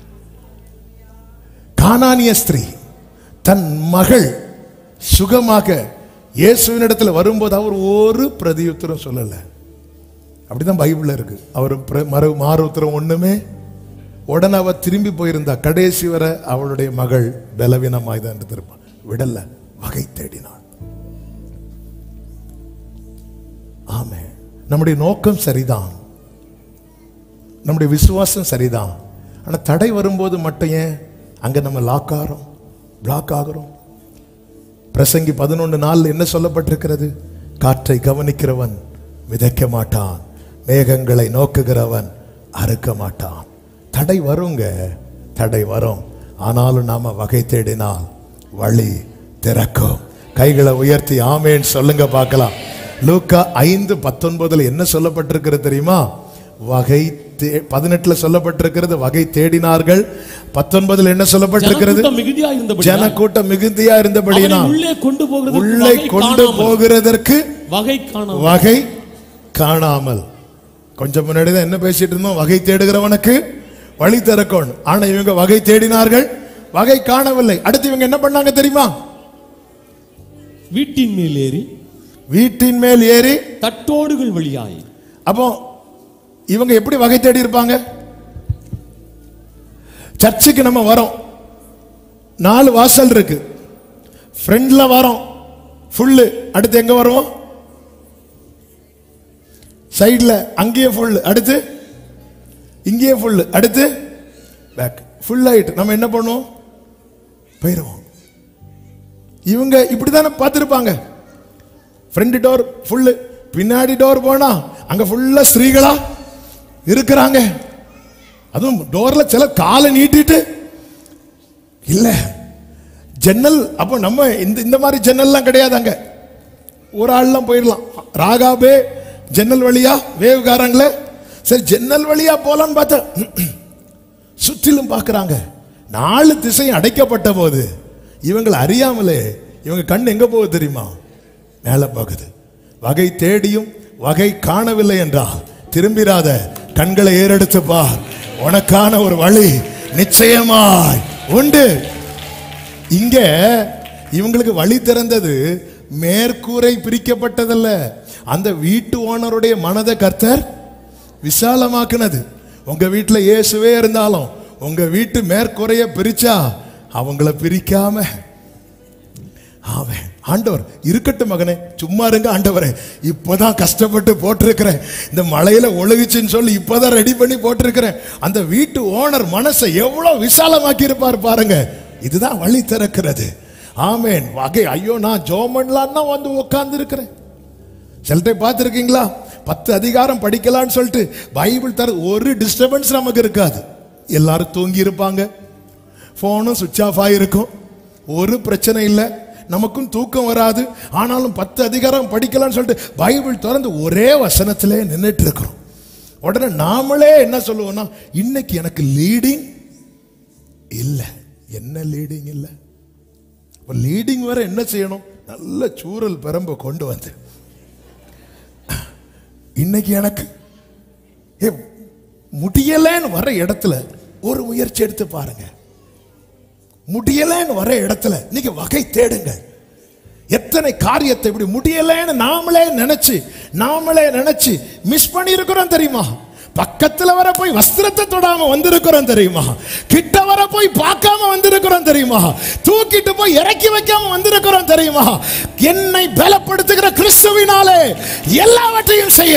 கானானிய ஸ்திரீ தன் மகள் சுகமாக இயேசுவினிடத்தில் வரும்போது அவர் ஒரு பிரதியுத்தரம் சொல்லல அப்படிதான் பைபிள்ல இருக்கு அவர் பிர- மறு மாறு உத்தரம் ஒண்ணுமே உடனே அவ திரும்பி போயிருந்தா கடைசி வரை அவளுடைய மகள் பலவீனமாய் தான் இருந்திருப்பான் விடல வகை தேடினாள் ஆமே நம்முடைய நோக்கம் சரிதான் நம்முடைய விசுவாசம் சரிதான் ஆனா தடை வரும்போது மட்டும் ஏன் அங்க நம்ம லாக் ஆகிறோம் பிளாக் ஆகிறோம் பிரசங்கி பதினொன்று நாள் என்ன சொல்லப்பட்டிருக்கிறது காற்றை கவனிக்கிறவன் விதைக்க மாட்டான் மேகங்களை நோக்குகிறவன் அறுக்க மாட்டான் தடை வருங்க தடை வரும் ஆனாலும் நாம வகை தேடினால் வழி திறக்கும் கைகளை உயர்த்தி ஆமேன்னு சொல்லுங்க பார்க்கலாம் லூக்கா ஐந்து பத்தொன்பதுல என்ன சொல்லப்பட்டிருக்கிறது தெரியுமா வகை தே- பதினெட்டுல சொல்லப்பட்டிருக்கிறது வகை தேடினார்கள் பத்தொன்பதுல என்ன சொல்லப்பட்டிருக்கிறது ஜனக்கூட்டம் மிகுதியா இருந்தபடி ஜனக்கூட்டம் மிகுதியா இருந்தபடினா உள்ளே கொண்டு போகிறது உள்ளே கொண்டு போகிறதற்கு வகை காணாமல் வகை காணாமல் கொஞ்சம் முன்னாடி தான் என்ன பேசிட்டு இருந்தோம் வகை தேடுகிறவனுக்கு வழி திறக்கணும் ஆனா இவங்க வகை தேடினார்கள் வகை காணவில்லை அடுத்து இவங்க என்ன பண்ணாங்க தெரியுமா வீட்டின் மேல் ஏறி வீட்டின் மேல் ஏறி தட்டோடுகள் வழியாய் அப்போ இவங்க எப்படி வகை தேடி இருப்பாங்க சர்ச்சுக்கு நம்ம வரோம் நாலு வாசல் இருக்கு ஃப்ரண்ட்ல வரோம் ஃபுல்லு அடுத்து எங்க வருவோம் சைடுல அங்கேயே ஃபுல் அடுத்து இங்கேயே ஃபுல் அடுத்து பேக் ஃபுல் ஆயிட்டு நம்ம என்ன பண்ணுவோம் போயிடுவோம் இவங்க இப்படிதானே பார்த்துருப்பாங்க ஃப்ரண்ட் டோர் ஃபுல்லு பின்னாடி டோர் போனா அங்க ஃபுல்லா ஸ்திரீகளா இருக்கிறாங்க அதுவும் டோர்ல சில காலை நீட்டிட்டு இல்ல ஜன்னல் அப்போ நம்ம இந்த இந்த மாதிரி ஜன்னல்லாம் கிடையாது அங்க ஒரு ஆள்லாம் போயிடலாம் ராகாபே ஜன்னல் வழியா வேவுகாரங்களே சரி ஜன்னல் வழியா போலான்னு பார்த்தா சுற்றிலும் பார்க்கறாங்க நாலு திசையும் அடைக்கப்பட்ட போது இவங்களை அறியாமலே இவங்க கண் எங்க போகுது தெரியுமா மேல பார்க்குது வகை தேடியும் வகை காணவில்லை என்றால் திரும்பிராத கண்களை ஏறெடுத்து பார் உனக்கான ஒரு வழி நிச்சயமாய் உண்டு இங்க இவங்களுக்கு வழி திறந்தது மேற்கூரை பிரிக்கப்பட்டதல்ல அந்த வீட்டு ஓனருடைய மனதை கர்த்தர் விசாலமாக்குனது உங்க வீட்டுல இயேசுவே இருந்தாலும் உங்க வீட்டு மேற்கூரைய பிரிச்சா அவங்கள பிரிக்காம ஆமென் ஆண்டவர் இருக்கட்டும் மகனே சும்மா இருங்க ஆண்டவரே இப்பதான் கஷ்டப்பட்டு போட்டிருக்கிறேன் இந்த மழையில ஒழுகுச்சுன்னு சொல்லி இப்பதான் ரெடி பண்ணி போட்டிருக்கிறேன் அந்த வீட்டு ஓனர் மனசை எவ்வளவு விசாலமாக்கி இருப்பார் பாருங்க இதுதான் வழி திறக்கிறது ஆமென் வகை ஐயோ நான் ஜோமன்லாம் தான் வந்து உட்கார்ந்து இருக்கிறேன் சில டைம் பார்த்துருக்கீங்களா பத்து அதிகாரம் படிக்கலாம்னு சொல்லிட்டு பைபிள் தர ஒரு டிஸ்டர்பன்ஸ் நமக்கு இருக்காது எல்லாரும் தூங்கி இருப்பாங்க ஃபோனும் சுவிட்ச் ஆஃப் ஆகிருக்கும் ஒரு பிரச்சனை இல்லை நமக்கும் தூக்கம் வராது ஆனாலும் பத்து அதிகாரம் படிக்கலாம்னு சொல்லிட்டு பைபிள் திறந்து ஒரே வசனத்திலே நின்றுட்டு இருக்கிறோம் உடனே நாமளே என்ன சொல்லுவோம்னா இன்னைக்கு எனக்கு லீடிங் இல்லை என்ன லீடிங் இல்லை இப்போ லீடிங் வர என்ன செய்யணும் நல்ல சூரல் பெரம்ப கொண்டு வந்து இன்னைக்கு எனக்கு ஏ முடியலன்னு வர இடத்துல ஒரு முயற்சி எடுத்து பாருங்க முடியலன்னு வர இடத்துல நீங்க வகை தேடுங்க எத்தனை காரியத்தை இப்படி முடியலன்னு நாமளே நினைச்சு நாமளே நினைச்சு மிஸ் பண்ணி இருக்கிறோம் தெரியுமா பக்கத்துல வர போய் வஸ்திரத்தை தொடாம வந்திருக்கிறோம் தெரியுமா கிட்ட வர போய் பார்க்காம வந்திருக்கிறோம் தெரியுமா தூக்கிட்டு போய் இறக்கி வைக்காம வந்திருக்கிறோம் தெரியுமா என்னை பலப்படுத்துகிற கிறிஸ்துவினாலே எல்லாவற்றையும் செய்ய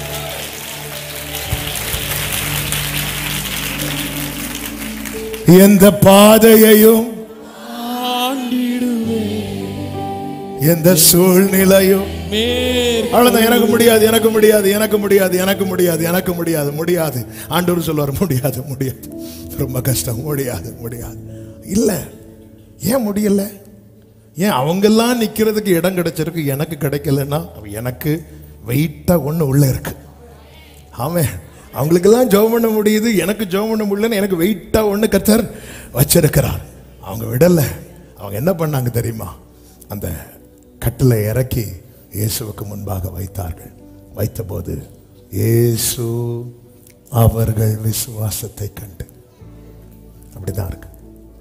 எந்த பாதையையும் ஆண்டிடுவே எந்த சூழ்நிலையும் மேற் அவ்வளவுதான் எனக்கு முடியாது எனக்கு முடியாது எனக்கு முடியாது எனக்கு முடியாது எனக்கு முடியாது முடியாது ஆண்டவர் சொல்லுவார் முடியாது முடியாது ரொம்ப கஷ்டம் முடியாது முடியாது இல்ல ஏன் முடியல ஏன் அவங்கெல்லாம் நிக்கிறதுக்கு இடம் கிடைச்சிருக்கு எனக்கு கிடைக்கலன்னா அப்ப எனக்கு வெயிட்டா ஒண்ணு உள்ள இருக்கு ஆமென் அவங்களுக்கெல்லாம் ஜெபம் பண்ண முடியுது எனக்கு ஜெபம் பண்ண முடியலன்னு எனக்கு வெயிட்டா ஒண்ணு கத்தர் வச்சிருக்கிறார் அவங்க விடல அவங்க என்ன பண்ணாங்க தெரியுமா அந்த கட்டில இறக்கி இயேசுவுக்கு முன்பாக வைத்தார்கள் வைத்தபோது இயேசு அவர்கள் விசுவாசத்தை கண்டு அப்படிதான் இருக்கு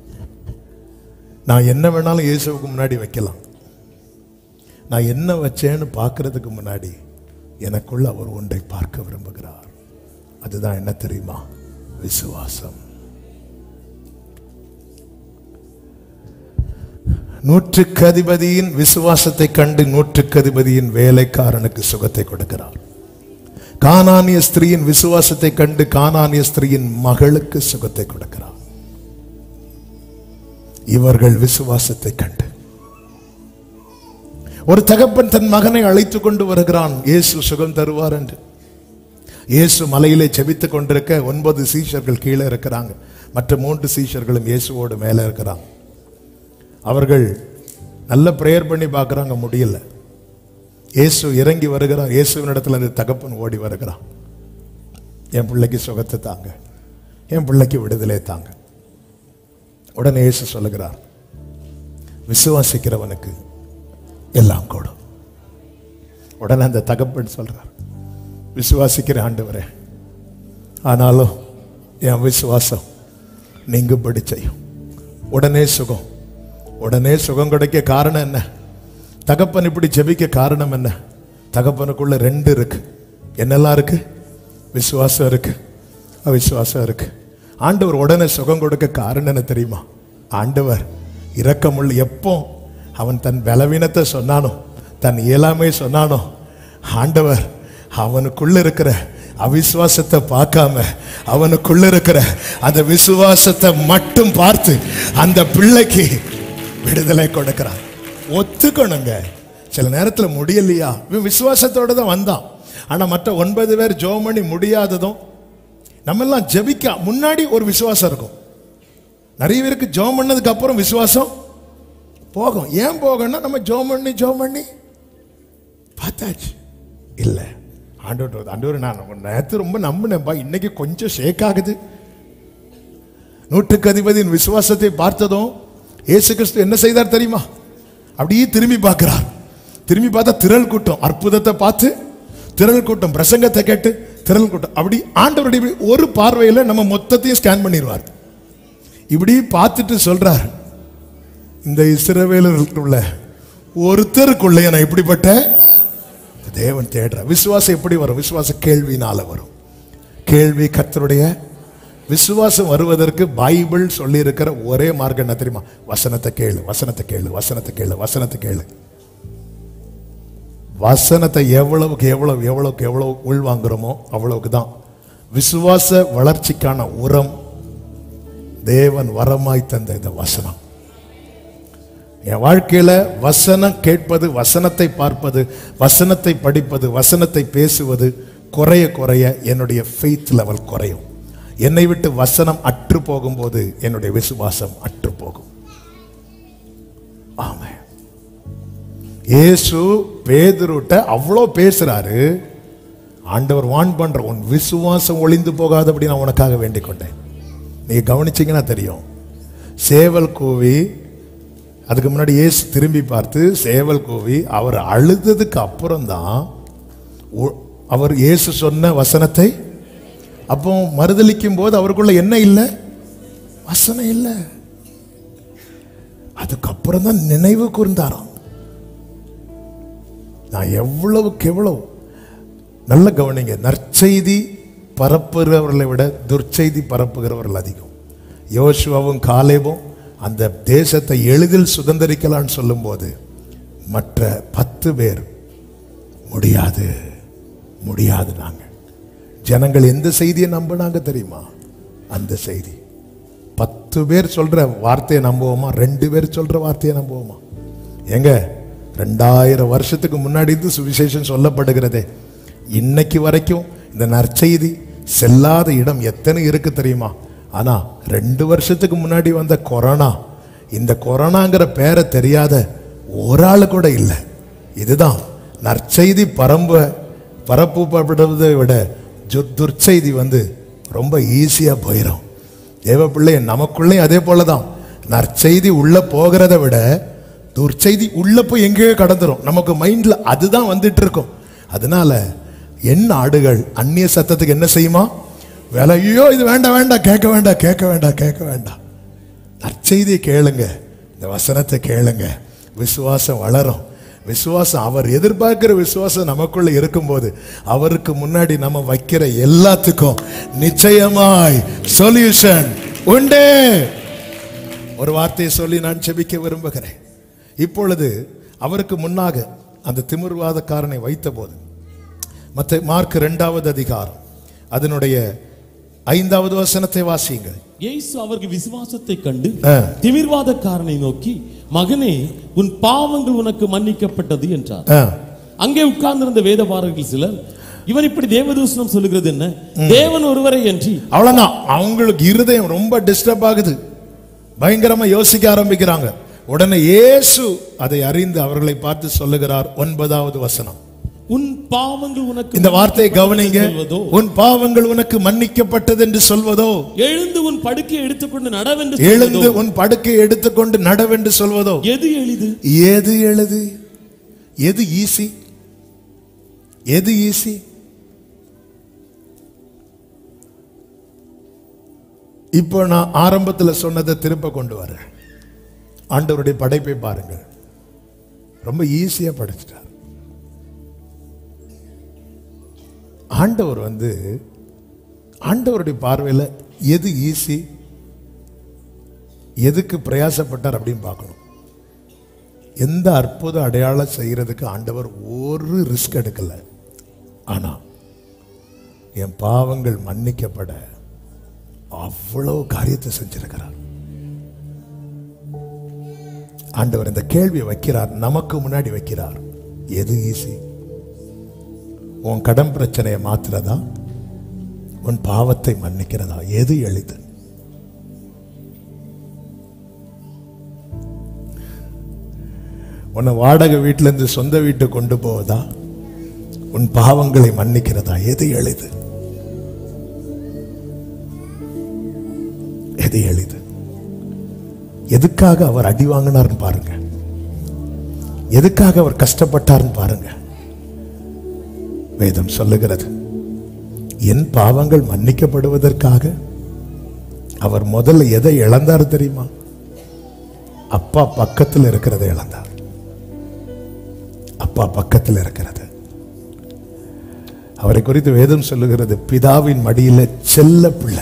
நான் என்ன வேணாலும் இயேசுவுக்கு முன்னாடி வைக்கலாம் நான் என்ன வச்சேன்னு பார்க்கறதுக்கு முன்னாடி எனக்குள்ள அவர் ஒன்றை பார்க்க விரும்புகிறார் அதுதான் என்ன தெரியுமா விசுவாசம் நூற்றுக்கு அதிபதியின் விசுவாசத்தை கண்டு நூற்றுக்கு அதிபதியின் வேலைக்காரனுக்கு சுகத்தை கொடுக்கிறார் கானானிய ஸ்திரீயின் விசுவாசத்தை கண்டு கானானிய ஸ்திரீயின் மகளுக்கு சுகத்தை கொடுக்கிறார் இவர்கள் விசுவாசத்தை கண்டு ஒரு தகப்பன் தன் மகனை அழைத்து கொண்டு வருகிறான் இயேசு சுகம் தருவார் என்று இயேசு மலையிலே செபித்துக் கொண்டிருக்க ஒன்பது சீஷர்கள் கீழே இருக்கிறாங்க மற்ற மூன்று சீஷர்களும் இயேசுவோடு மேலே இருக்கிறாங்க அவர்கள் நல்ல ப்ரேயர் பண்ணி பார்க்குறாங்க முடியல இயேசு இறங்கி வருகிறார் இயேசுவின் இடத்துல அந்த தகப்பன் ஓடி வருகிறான் என் பிள்ளைக்கு சுகத்தை தாங்க என் பிள்ளைக்கு விடுதலை தாங்க உடனே இயேசு சொல்லுகிறார் விசுவாசிக்கிறவனுக்கு எல்லாம் கூடும் உடனே அந்த தகப்பன் சொல்றார் விசுவாசிக்கிற ஆண்டவரே ஆனாலும் என் விசுவாசம் நீங்கும்படி செய்யும் உடனே சுகம் உடனே சுகம் கிடைக்க காரணம் என்ன தகப்பன் இப்படி ஜெபிக்க காரணம் என்ன தகப்பனுக்குள்ள ரெண்டு இருக்கு என்னெல்லாம் இருக்கு விசுவாசம் இருக்கு அவிசுவாசம் இருக்கு ஆண்டவர் உடனே சுகம் கொடுக்க காரணம் என்ன தெரியுமா ஆண்டவர் இரக்கமுள்ள எப்போ அவன் தன் பலவீனத்தை சொன்னானோ தன் இயலாமை சொன்னானோ ஆண்டவர் அவனுக்குள்ள இருக்கிற அவிசுவாசத்தை பார்க்காம அவனுக்குள்ள இருக்கிற அந்த விசுவாசத்தை மட்டும் பார்த்து அந்த பிள்ளைக்கு விடுதலை கொடுக்கிறான் ஒத்துக்கணுங்க சில நேரத்துல முடியலையா இவன் விசுவாசத்தோட தான் வந்தான் ஆனா மற்ற ஒன்பது பேர் ஜெபம் பண்ணி முடியாததும் நம்ம எல்லாம் ஜெபிக்க முன்னாடி ஒரு விசுவாசம் இருக்கும் நிறைய பேருக்கு ஜெபம் பண்ணதுக்கு அப்புறம் விசுவாசம் போகும் ஏன் போகணும்னா நம்ம ஜெபம் பண்ணி ஜெபம் பண்ணி பார்த்தாச்சு இல்ல ஆண்டவர் ஆண்டவர் நான் நேற்று ரொம்ப நம்பினேன்ப்பா இன்னைக்கு கொஞ்சம் ஷேக் ஆகுது நூற்றுக்கு அதிபதியின் விசுவாசத்தை பார்த்ததும் இயேசு கிறிஸ்து என்ன செய்தார் தெரியுமா அப்படியே திரும்பி பார்க்கிறார் திரும்பி பார்த்தா திரள் கூட்டம் அற்புதத்தை பார்த்து திரள் கூட்டம் பிரசங்கத்தை கேட்டு திரள் கூட்டம் அப்படி ஆண்டவருடைய இப்படி ஒரு பார்வையில நம்ம மொத்தத்தையும் ஸ்கேன் பண்ணிடுவார் இப்படி பார்த்துட்டு சொல்றார் இந்த இஸ்ரவேலருக்குள்ள ஒருத்தருக்குள்ள நான் இப்படிப்பட்ட தேவன் தேடுற விசுவாசம் எப்படி வரும் விசுவாச கேள்வினால வரும் கேள்வி கர்த்தருடைய விசுவாசம் வருவதற்கு பைபிள் சொல்லி இருக்கிற ஒரே மார்க்கம் என்ன தெரியுமா வசனத்தை கேளு வசனத்தை கேளு வசனத்தை கேளு வசனத்தை கேளு வசனத்தை எவ்வளவுக்கு எவ்வளவு எவ்வளவுக்கு எவ்வளவு உள்வாங்குறோமோ அவ்வளவுக்கு தான் விசுவாச வளர்ச்சிக்கான உரம் தேவன் வரமாய் தந்த இந்த வசனம் என் வாழ்க்கையில வசனம் கேட்பது வசனத்தை பார்ப்பது வசனத்தை படிப்பது வசனத்தை பேசுவது குறைய குறைய என்னுடைய ஃபெய்த் லெவல் குறையும் என்னை விட்டு வசனம் அற்று போகும்போது என்னுடைய விசுவாசம் அற்று போகும் ஆமென் இயேசு பேதுருட்ட அவ்வளோ பேசுறாரு ஆண்டவர் வான் பண்ற உன் விசுவாசம் ஒளிந்து போகாதபடி நான் உனக்காக வேண்டிக் கொண்டேன் நீங்க கவனிச்சீங்கன்னா தெரியும் சேவல் கூவி அதுக்கு முன்னாடி இயேசு திரும்பி பார்த்து சேவல் கூவி அவர் அழுததுக்கு அப்புறம்தான் ஒ- அவர் இயேசு சொன்ன வசனத்தை அப்போ மறுதலிக்கும் போது அவருக்குள்ள என்ன இல்லை வசனம் இல்லை அதுக்கப்புறம் தான் நினைவு கூர்ந்தாராம் நான் எவ்வளவுக்கு எவ்வளவு நல்ல கவனிங்க நற்செய்தி பரப்புகிறவர்களை விட துர்ச்செய்தி பரப்புகிறவர்கள் அதிகம் யோசுவாவும் காலேபும் அந்த தேசத்தை எளிதில் சுதந்திரிக்கலாம்னு சொல்லும்போது மற்ற பத்து பேர் முடியாது முடியாது நாங்க ஜனங்கள் எந்த செய்தியை நம்பினாங்க தெரியுமா அந்த செய்தி பத்து பேர் சொல்ற வார்த்தையை நம்புவோமா ரெண்டு பேர் சொல்ற வார்த்தையை நம்புவோமா எங்க ரெண்டாயிரம் வருஷத்துக்கு முன்னாடி இருந்து சுவிசேஷம் சொல்லப்படுகிறதே இன்னைக்கு வரைக்கும் இந்த நற்செய்தி செல்லாத இடம் எத்தனை இருக்கு தெரியுமா ஆனா ரெண்டு வருஷத்துக்கு முன்னாடி வந்த கொரோனா இந்த கொரோனாங்கிற பேரை தெரியாத ஒரு ஆள் கூட இல்லை இதுதான் நற்செய்தி பரம்ப பரப்புப்படுவதை விட ஜு- துர்ச்செய்தி வந்து ரொம்ப ஈஸியா போயிடும் தேவ பிள்ளை நமக்குள்ளே அதே போலதான் நற்செய்தி உள்ள போகிறத விட துர்ச்செய்தி உள்ள போய் எங்கேயோ கடந்துரும் நமக்கு மைண்ட்ல அதுதான் வந்துட்டு இருக்கும் அதனால என் ஆடுகள் அந்நிய சத்தத்துக்கு என்ன செய்யுமா வேலை ஐயோ இது வேண்டாம் வேண்டாம் கேட்க வேண்டாம் கேட்க வேண்டாம் கேட்க வேண்டாம் நற்செய்தியை கேளுங்க இந்த வசனத்தை கேளுங்க விசுவாசம் வளரும் விசுவாசம் அவர் எதிர்பார்க்கிற விசுவாசம் நமக்குள்ள இருக்கும்போது அவருக்கு முன்னாடி நம்ம வைக்கிற எல்லாத்துக்கும் நிச்சயமாய் சொல்யூஷன் உண்டு ஒரு வார்த்தையை சொல்லி நான் செபிக்க விரும்புகிறேன் இப்பொழுது அவருக்கு முன்னாக அந்த திமிர்வாதக்காரனை வைத்தபோது மற்ற மார்க் இரண்டாவது அதிகாரம் அதனுடைய ஐந்தாவது வசனத்தை வாசியுங்கள் இயேசு அவர்கள் விசுவாசத்தை கண்டு ஆ. திமிர்வாதக்காரனை நோக்கி மகனே உன் பாவங்கள் உனக்கு மன்னிக்கப்பட்டது என்றார் ஆ, அங்கே உட்கார்ந்திருந்த வேதபாரர்கள் சிலர் இவன் இப்படி தேவதூஷணம் சொல்லுகிறது என்ன தேவன் ஒருவரை என்று அவ்வளவுதான் அவங்களுக்கு இருதயம் ரொம்ப டிஸ்டர்ப் ஆகுது பயங்கரமா யோசிக்க ஆரம்பிக்கிறாங்க உடனே இயேசு அதை அறிந்து அவர்களை பார்த்து சொல்லுகிறார் ஒன்பதாவது வசனம் உன் பாவங்கள் உனக்கு இந்த வார்த்தையை கவனிங்க சொல்வதோ உன் பாவங்கள் உனக்கு மன்னிக்கப்பட்டது என்று சொல்வதோ எழுந்து உன் படுக்கையை எடுத்துக்கொண்டு நடவென்று எழுந்து சொல்வதோ உன் படுக்கை எடுத்துக்கொண்டு நடவென்று சொல்வதோ எது எளிது எது எழுது எது ஈஸி எது ஈஸி இப்போ நான் ஆரம்பத்துல சொன்னதை திரும்ப கொண்டு வரேன் ஆண்டவருடைய படைப்பை பாருங்கள் ரொம்ப ஈஸியா படைச்சிட்டார் ஆண்டவர் வந்து ஆண்டவருடைய பார்வையில் எது ஈஸி எதுக்கு பிரயாசப்பட்டார் அப்படின்னு பார்க்கணும் எந்த அற்புத அடையாளம் செய்யறதுக்கு ஆண்டவர் ஒரு ரிஸ்க் எடுக்கல ஆனா என் பாவங்கள் மன்னிக்கப்பட அவ்வளவு காரியத்தை செஞ்சிருக்கிறார் ஆண்டவர் இந்த கேள்வியை வைக்கிறார் நமக்கு முன்னாடி வைக்கிறார் எது ஈஸி உன் கடன் பிரச்சனையை மாத்துறதா உன் பாவத்தை மன்னிக்கிறதா எது எளிது உன்னை வாடகை வீட்டுல இருந்து சொந்த வீட்டுக்கு கொண்டு போவதா உன் பாவங்களை மன்னிக்கிறதா எது எளிது எது எளிது எதுக்காக அவர் அடி வாங்கினார்னு பாருங்க எதுக்காக அவர் கஷ்டப்பட்டார்னு பாருங்க வேதம் சொல்லுகிறது என் பாவங்கள் மன்னிக்கப்படுவதற்காக அவர் முதல்ல எதை இழந்தார் தெரியுமா அப்பா பக்கத்தில் இருக்கிறதை இழந்தார் அப்பா பக்கத்தில் இருக்கிறது அவரை குறித்து வேதம் சொல்லுகிறது பிதாவின் மடியில செல்ல பிள்ளை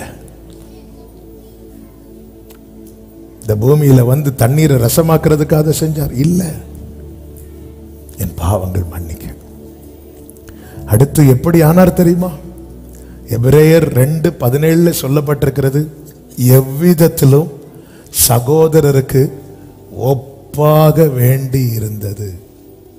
இந்த பூமியில வந்து தண்ணீரை ரசமாக்குறதுக்காக செஞ்சார் இல்ல என் பாவங்கள் மன்னிக்க அடுத்து எப்படி ஆனார் தெரியுமா எபிரேயர் ரெண்டு பதினேழுல சொல்லப்பட்டிருக்கிறது எவ்விதத்திலும் சகோதரருக்கு ஒப்பாக வேண்டி இருந்தது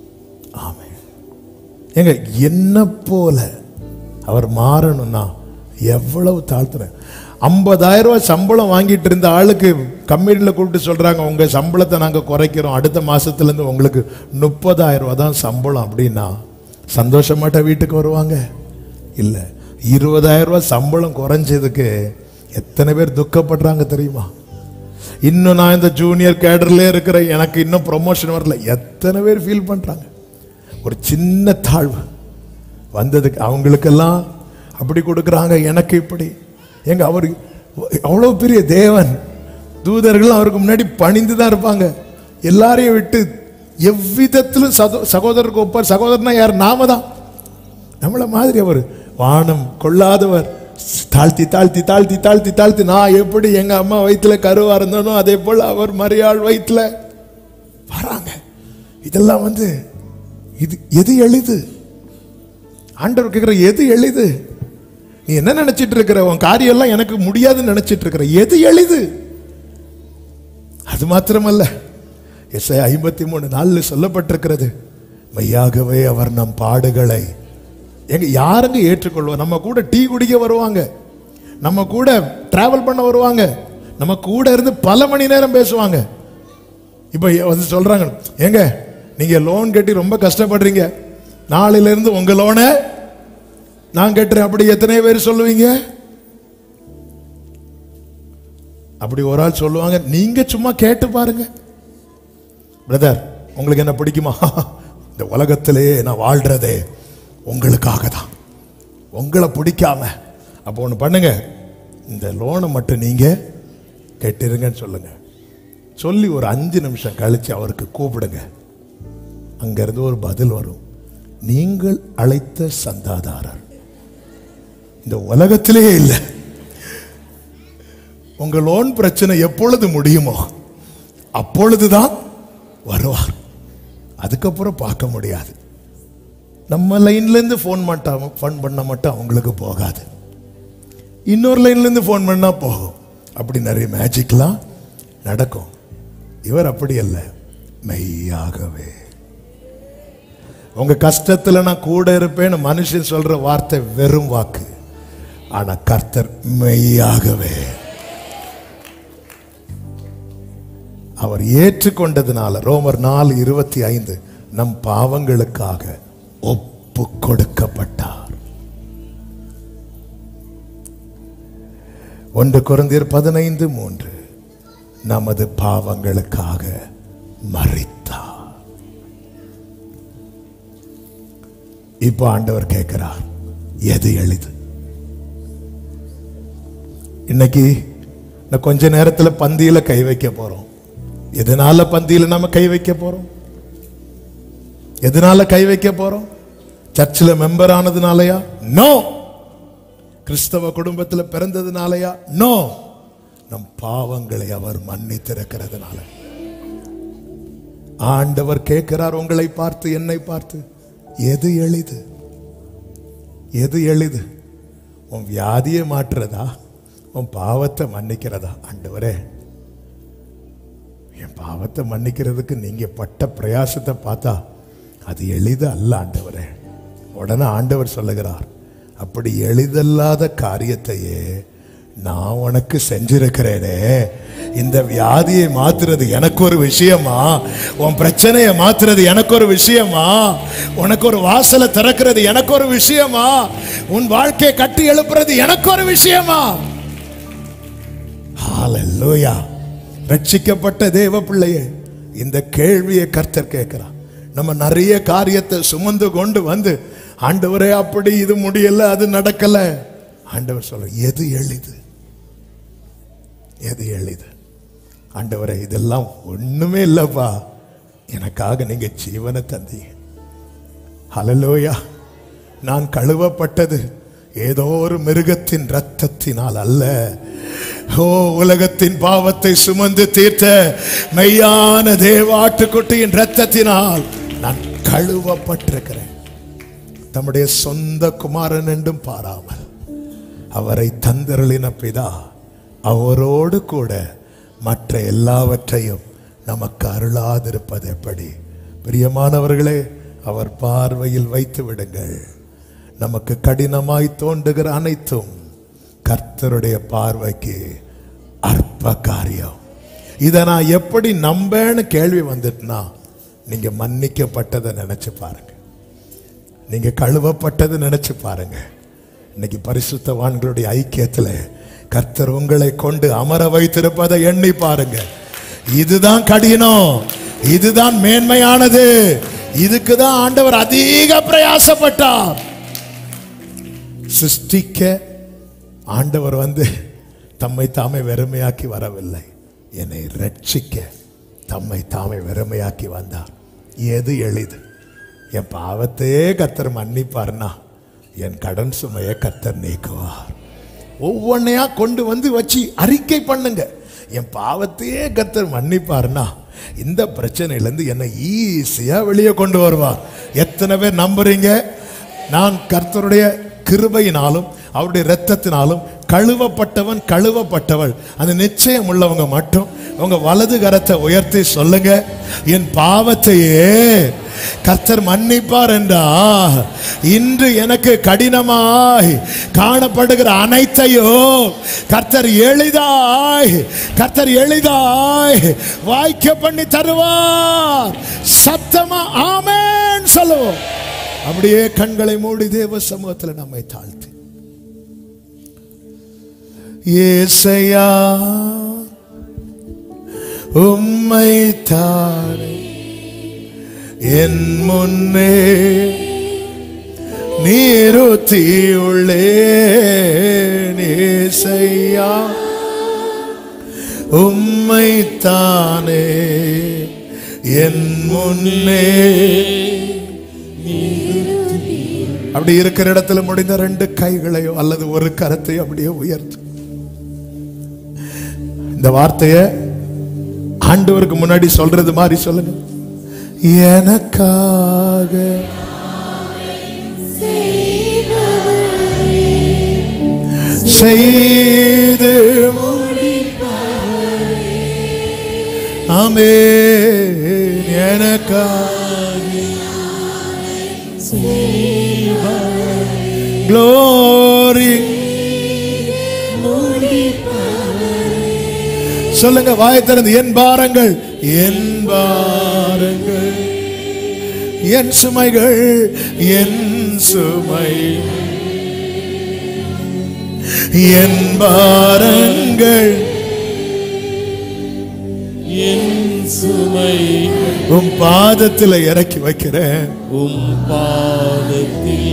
ஆமென் ஏங்க என்ன போல அவர் மாறணும்னா எவ்வளவு தாழ்த்துறேன் ஐம்பதாயிரம் ரூபாய் சம்பளம் வாங்கிட்டு இருந்த ஆளுக்கு கம்பெனியில் கூப்பிட்டு சொல்றாங்க உங்க சம்பளத்தை நாங்க குறைக்கிறோம் அடுத்த மாசத்துல இருந்து உங்களுக்கு முப்பதாயிரம் ரூபாய் தான் சம்பளம் அப்படின்னா சந்தோஷமாட்ட வீட்டுக்கு வருவாங்க இல்ல இருபதாயிரம் ரூபாய் சம்பளம் குறைஞ்சதுக்கு எத்தனை பேர் துக்கப்படுறாங்க தெரியுமா இன்னும் நான் இந்த ஜூனியர் கேடர்ல இருக்கிறேன் எனக்கு இன்னும் ப்ரொமோஷன் வரல எத்தனை பேர் ஃபீல் பண்றாங்க ஒரு சின்ன தாழ்வு வந்ததுக்கு அவங்களுக்கெல்லாம் அப்படி கொடுக்குறாங்க எனக்கு இப்படி எங்க அவர் அவ்வளவு பெரிய தேவன் தூதர்கள் அவருக்கு முன்னாடி பணிந்து தான் இருப்பாங்க எல்லாரையும் விட்டு எவ்விதத்திலும் சகோ சகோதரருக்கு ஒப்பார் சகோதரனா யார் நாம தான் நம்மள மாதிரி அவர் வானம் கொள்ளாதவர் தாழ்த்தி தாழ்த்தி தாழ்த்தி தாழ்த்தி தாழ்த்தி நான் எப்படி எங்க அம்மா வயித்துல கருவா இருந்தனோ அதே போல அவர் மரியாள் வயித்துல வராங்க இதெல்லாம் வந்து இது எது எளிது ஆண்டவர் கேட்கிற எது எளிது நீ என்ன நினைச்சிட்டு இருக்கிற உன் காரியம் எல்லாம் எனக்கு முடியாதுன்னு நினைச்சிட்டு இருக்கிற எது எளிது அது மாத்திரமல்ல எஸ்ஐ ஐம்பத்தி மூணு நாள்ல சொல்லப்பட்டிருக்கிறது மெய்யாகவே அவர் நம் பாடுகளை எங்க யாருங்க ஏற்றுக்கொள்வோம் நம்ம கூட டீ குடிக்க வருவாங்க நம்ம கூட டிராவல் பண்ண வருவாங்க நம்ம கூட இருந்து பல மணி நேரம் பேசுவாங்க இப்போ வந்து சொல்றாங்க ஏங்க நீங்க லோன் கட்டி ரொம்ப கஷ்டப்படுறீங்க நாளையில இருந்து உங்க லோனை நான் கட்டுறேன் அப்படி எத்தனை பேர் சொல்லுவீங்க அப்படி ஒரு ஆள் சொல்லுவாங்க நீங்க சும்மா கேட்டு பாருங்க பிரதர் உங்களுக்கு என்ன பிடிக்குமா இந்த உலகத்திலே நான் வாழ்றதே உங்களுக்காக தான் உங்களை பிடிக்காம அப்போ ஒன்று பண்ணுங்க இந்த லோனை மட்டும் நீங்க கட்டிருங்கன்னு சொல்லுங்க சொல்லி ஒரு அஞ்சு நிமிஷம் கழிச்சு அவருக்கு கூப்பிடுங்க அங்கிருந்து ஒரு பதில் வரும் நீங்கள் அழைத்த சந்தாதாரர் இந்த உலகத்திலே இல்லை உங்க லோன் பிரச்சனை எப்பொழுது முடியுமோ அப்பொழுதுதான் வருவார் அதுக்கப்புறம் பார்க்க முடியாது நம்ம லைன்ல இருந்து ஃபோன் மாட்டாம ஃபோன் பண்ண மட்டும் அவங்களுக்கு போகாது இன்னொரு லைன்ல இருந்து ஃபோன் பண்ணா போகும் அப்படி நிறைய மேஜிக்லாம் நடக்கும் இவர் அப்படி அல்ல மெய்யாகவே உங்க கஷ்டத்துல நான் கூட இருப்பேன்னு மனுஷன் சொல்ற வார்த்தை வெறும் வாக்கு ஆனா கர்த்தர் மெய்யாகவே அவர் ஏற்றுக்கொண்டதுனால ரோமர் நாலு இருபத்தி ஐந்து நம் பாவங்களுக்காக ஒப்பு கொடுக்கப்பட்டார் ஒன்று குருந்தியர் பதினைந்து மூன்று நமது பாவங்களுக்காக மறித்தார் இப்போ ஆண்டவர் கேட்கிறார் எது எளிது இன்னைக்கு நான் கொஞ்ச நேரத்துல பந்தியில கை வைக்க போறோம் எதனால பந்தியில நம்ம கை வைக்க போறோம் எதனால கை வைக்க போறோம் சர்ச்சில் மெம்பர் ஆனதுனாலயா நோ கிறிஸ்தவ குடும்பத்துல பிறந்ததுனாலயா நோ நம் பாவங்களை அவர் மன்னித்திருக்கிறதுனால ஆண்டவர் கேட்கிறார் உங்களை பார்த்து என்னை பார்த்து எது எளிது எது எளிது உன் வியாதியை மாற்றுறதா உன் பாவத்தை மன்னிக்கிறதா ஆண்டவரே என் பாவத்தை மன்னிக்கிறதுக்கு நீங்க பட்ட பிரயாசத்தை பார்த்தா அது எளிது அல்ல ஆண்டவரே உடனே ஆண்டவர் சொல்லுகிறார் அப்படி எளிதல்லாத காரியத்தையே நான் உனக்கு செஞ்சிருக்கிறேனே இந்த வியாதியை மாத்துறது எனக்கு ஒரு விஷயமா உன் பிரச்சனையை மாத்துறது எனக்கு ஒரு விஷயமா உனக்கு ஒரு வாசலை திறக்கிறது எனக்கு ஒரு விஷயமா உன் வாழ்க்கையை கட்டி எழுப்புறது எனக்கு ஒரு விஷயமா ஹalleluya ரட்சிக்கப்பட்ட தேவ பிள்ளையே இந்த கேள்வியை கர்த்தர் கேட்கிறார் நம்ம நிறைய காரியத்தை சுமந்து கொண்டு வந்து ஆண்டவரே அப்படி இது முடியல அது நடக்கல ஆண்டவர் சொல்ல எது எளிது எது எளிது ஆண்டவரே இதெல்லாம் ஒண்ணுமே இல்லப்பா எனக்காக நீங்க ஜீவனை தந்தீங்க ஹalleluya நான் கழுவப்பட்டது ஏதோ ஒரு மிருகத்தின் ரத்தத்தினால் அல்ல ஓ உலகத்தின் பாவத்தை சுமந்து தீர்த்த மெய்யான தேவ ஆட்டுக்குட்டியின் ரத்தத்தினால் நான் கழுவப்பட்டிருக்கிறேன் தம்முடைய சொந்த குமாரன் என்றும் பாராமல் அவரை தந்தருளின பிதா அவரோடு கூட மற்ற எல்லாவற்றையும் நமக்கு அருளாதிருப்பது எப்படி பிரியமானவர்களே அவர் பார்வையில் வைத்து விடுங்கள் நமக்கு கடினமாய் தோன்றுகிற அனைத்தும் கர்த்தருடைய பார்வைக்கு அற்ப காரியம் இதை நான் எப்படி நம்பேன்னு கேள்வி வந்துட்டுனா நீங்க மன்னிக்கப்பட்டதை நினைச்சு பாருங்க நீங்க கழுவப்பட்டதை நினைச்சு பாருங்க இன்னைக்கு பரிசுத்தவான்களுடைய ஐக்கியத்துல கர்த்தர் உங்களை கொண்டு அமர வைத்திருப்பதை எண்ணி பாருங்க இதுதான் கடினம் இதுதான் மேன்மையானது இதுக்கு தான் ஆண்டவர் அதிக பிரயாசப்பட்டார் சிருஷ்டிக்க ஆண்டவர் வந்து தம்மை தாமே வெறுமையாக்கி வரவில்லை என்னை ரட்சிக்க தம்மை தாமே வெறுமையாக்கி வந்தார் எது எளிது என் பாவத்தையே கர்த்தர் மன்னிப்பார்னா என் கடன் சுமையை கர்த்தர் நீக்குவார் ஒவ்வொன்னையா கொண்டு வந்து வச்சு அறிக்கை பண்ணுங்க என் பாவத்தையே கர்த்தர் மன்னிப்பார்னா இந்த பிரச்சனையிலேருந்து என்னை ஈஸியா வெளியே கொண்டு வருவார் எத்தனை பேர் நம்புறீங்க நான் கர்த்தருடைய கிருபையினாலும் அவருடைய இரத்தத்தினாலும் கழுவப்பட்டவன் கழுவப்பட்டவள் அந்த நிச்சயம் உள்ளவங்க மட்டும் உங்க வலது கரத்தை உயர்த்தி சொல்லுங்க என் பாவத்தையே கர்த்தர் மன்னிப்பார் என்றா இன்று எனக்கு கடினமாய் காணப்படுகிற அனைத்தையும் கர்த்தர் எளிதாய் கர்த்தர் எளிதாய் வாய்க்க பண்ணி தருவார் சத்தமா ஆமென் சொல்லுவோம் அப்படியே கண்களை மூடி தேவ சமூகத்தில் நம்மை தாழ்த்தி ஏசையா உம்மை தானே என் முன்னே நீருத்தியுள்ளே ஏசையா உம்மை தானே என் முன்னே அப்படி இருக்கிற இடத்துல முடிந்த ரெண்டு கைகளையோ அல்லது ஒரு கரத்தையோ அப்படியே உயர்த்து இந்த வார்த்தைய ஆண்டவருக்கு முன்னாடி சொல்றது மாதிரி சொல்லுங்க எனக்காக செய்து ஆமே எனக்காக glory சொல்லுங்க வாயை திறந்து என் பாரங்கள் என் பாரங்கள் என் சுமைகள் என் சுமை என் பாரங்கள் என் சுமை உன் பாதத்தில் இறக்கி வைக்கிறேன் உம் பாதத்தில்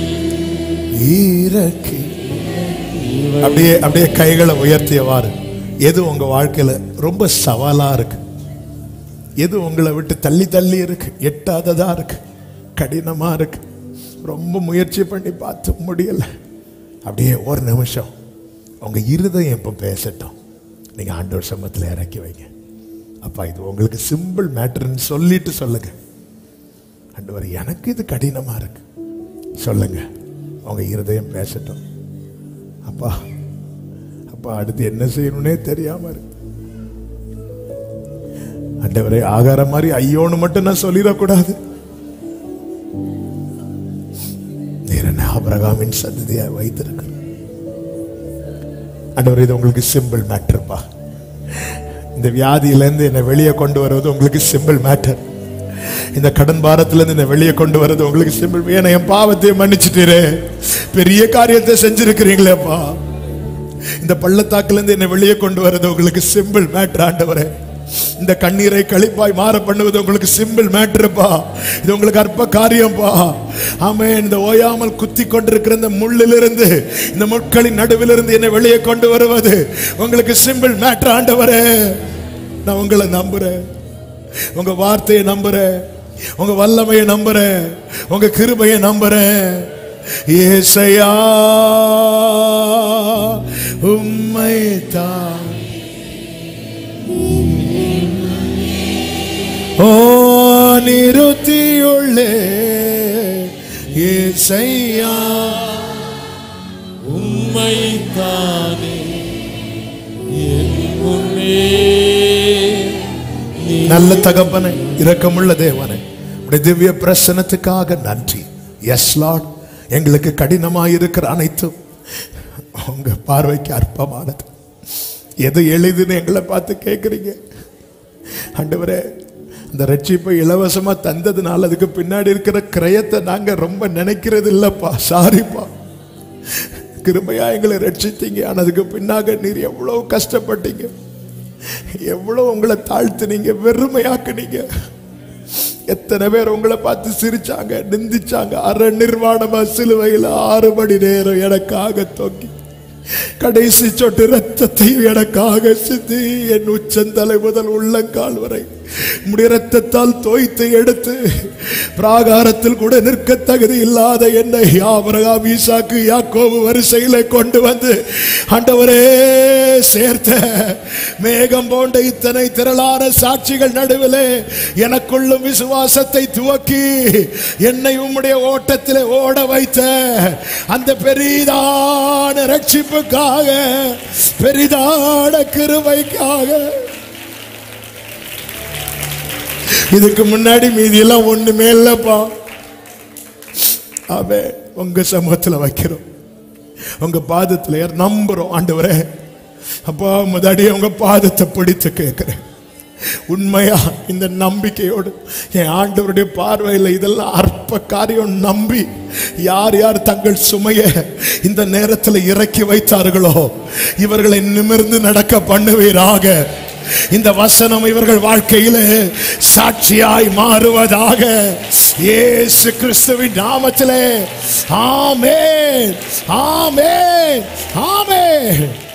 இறக்கி அப்படியே அப்படியே கைகளை உயர்த்தியவாறு எது உங்க வாழ்க்கையில ரொம்ப சவாலா இருக்கு எது உங்களை விட்டு தள்ளி தள்ளி இருக்கு எட்டாததா இருக்கு கடினமா இருக்கு ரொம்ப முயற்சி பண்ணி பார்த்து முடியல அப்படியே ஒரு நிமிஷம் உங்க இருதயம் இப்போ பேசட்டும் நீங்க ஆண்டவர் சமத்தில் இறக்கி வைங்க அப்பா இது உங்களுக்கு சிம்பிள் மேட்டர்னு சொல்லிட்டு சொல்லுங்க ஆண்டவர் எனக்கு இது கடினமா இருக்கு சொல்லுங்க உங்க இருதயம் பேசட்டும் அப்பா அப்பா அடுத்து என்ன செய்யணும்னே தெரியாம இருக்கு ஆண்டவரே ஆகார மாதிரி ஐயோன்னு மட்டும் நான் சொல்லிடக்கூடாது நீர் என்ன ஆபிரகாமின் சந்ததியா வைத்திருக்க ஆண்டவர் இது உங்களுக்கு சிம்பிள் மேட்டர்ப்பா இந்த வியாதியிலேருந்து என்னை வெளியே கொண்டு வருவது உங்களுக்கு சிம்பிள் மேட்டர் இந்த கடன் பாரத்திலிருந்து என்னை வெளியே கொண்டு வர்றது உங்களுக்கு சிம்பிள் ஏன்னா என் பாவத்தை மன்னிச்சிட்டீரே பெரிய காரியத்தை செஞ்சிருக்கிறீங்களேப்பா இந்த பள்ளத்தாக்குலேருந்து என்னை வெளியே கொண்டு வர்றது உங்களுக்கு சிம்பிள் மேட்டர் ஆண்டவரே இந்த கண்ணீரை கழிப்பாய் மாற பண்ணுவது உங்களுக்கு சிம்பிள் மேட்டருப்பா இது உங்களுக்கு அற்ப காரியம்ப்பா ஆமே இந்த ஓயாமல் குத்தி கொண்டிருக்கிற இந்த முள்ளிலிருந்து இந்த முட்களின் நடுவிலிருந்து என்னை வெளியே கொண்டு வருவது உங்களுக்கு சிம்பிள் மேட்டர் ஆண்டவரே நான் உங்களை நம்புறேன் உங்க வார்த்தையை நம்புறேன் உங்க வல்லமையை நம்புறேன் உங்க கிருபையை நம்புறேன் ஏசையா உம்மை தான் ஓ நிறுத்தியுள்ளே ஏசையா உம்மை தானே என் முன்னே நல்ல தகப்பனை இரக்கமுள்ள தேவனை உடைய திவ்ய பிரசனத்துக்காக நன்றி எஸ் லார்ட் எங்களுக்கு கடினமாய் இருக்கிற அனைத்தும் உங்க பார்வைக்கு அற்பமானது எது எளிதுன்னு எங்களை பார்த்து கேட்குறீங்க ஆண்டவரே இந்த ரட்சிப்பை இலவசமா தந்ததுனால அதுக்கு பின்னாடி இருக்கிற கிரயத்தை நாங்க ரொம்ப நினைக்கிறது இல்லப்பா சாரிப்பா கிருபையா எங்களை ரட்சித்தீங்க ஆனா அதுக்கு பின்னாக நீர் எவ்வளவு கஷ்டப்பட்டீங்க எவ்வளவு உங்களை தாழ்த்துனீங்க வெறுமையாக்குனீங்க எத்தனை பேர் உங்களை பார்த்து சிரிச்சாங்க நிந்திச்சாங்க அரை நிர்வாணமா சிலுவையில் ஆறு மணி நேரம் எனக்காக தொங்கி கடைசி சொட்டு ரத்தத்தையும் எனக்காக சிந்தி என் உச்சந்தலை முதல் உள்ளங்கால் வரை உம்முடைய ரத்தத்தால் தோய்த்து எடுத்து பிராகாரத்தில் கூட நிற்க தகுதி இல்லாத என்னை ஆபரகாம் ஈசாக்கு யாக்கோபு வரிசையில கொண்டு வந்து ஆண்டவரே சேர்த்த மேகம் போன்ற இத்தனை திரளான சாட்சிகள் நடுவிலே எனக்குள்ளும் விசுவாசத்தை துவக்கி என்னை உம்முடைய ஓட்டத்திலே ஓட வைத்த அந்த பெரிதான ரட்சிப்புக்காக பெரிதான கிருபைக்காக இதுக்கு முன்னாடி மீதி எல்லாம் ஒண்ணுமே இல்லப்பா ஆவே உங்க சமூகத்துல வைக்கிறோம் உங்க பாதத்துல நம்புறோம் ஆண்டவரே அப்பா முதாடியே உங்க பாதத்தை பிடித்து கேட்கிறேன் உண்மையா இந்த நம்பிக்கையோடு என் ஆண்டவருடைய பார்வையில் இதெல்லாம் அற்ப காரியம் நம்பி யார் யார் தங்கள் சுமைய இந்த நேரத்தில் இறக்கி வைத்தார்களோ இவர்களை நிமிர்ந்து நடக்க பண்ணுவீராக இந்த வசனம் இவர்கள் வாழ்க்கையிலே சாட்சியாய் மாறுவதாக இயேசு கிறிஸ்துவின் நாமத்திலே ஆமென் ஆமென் ஆமென்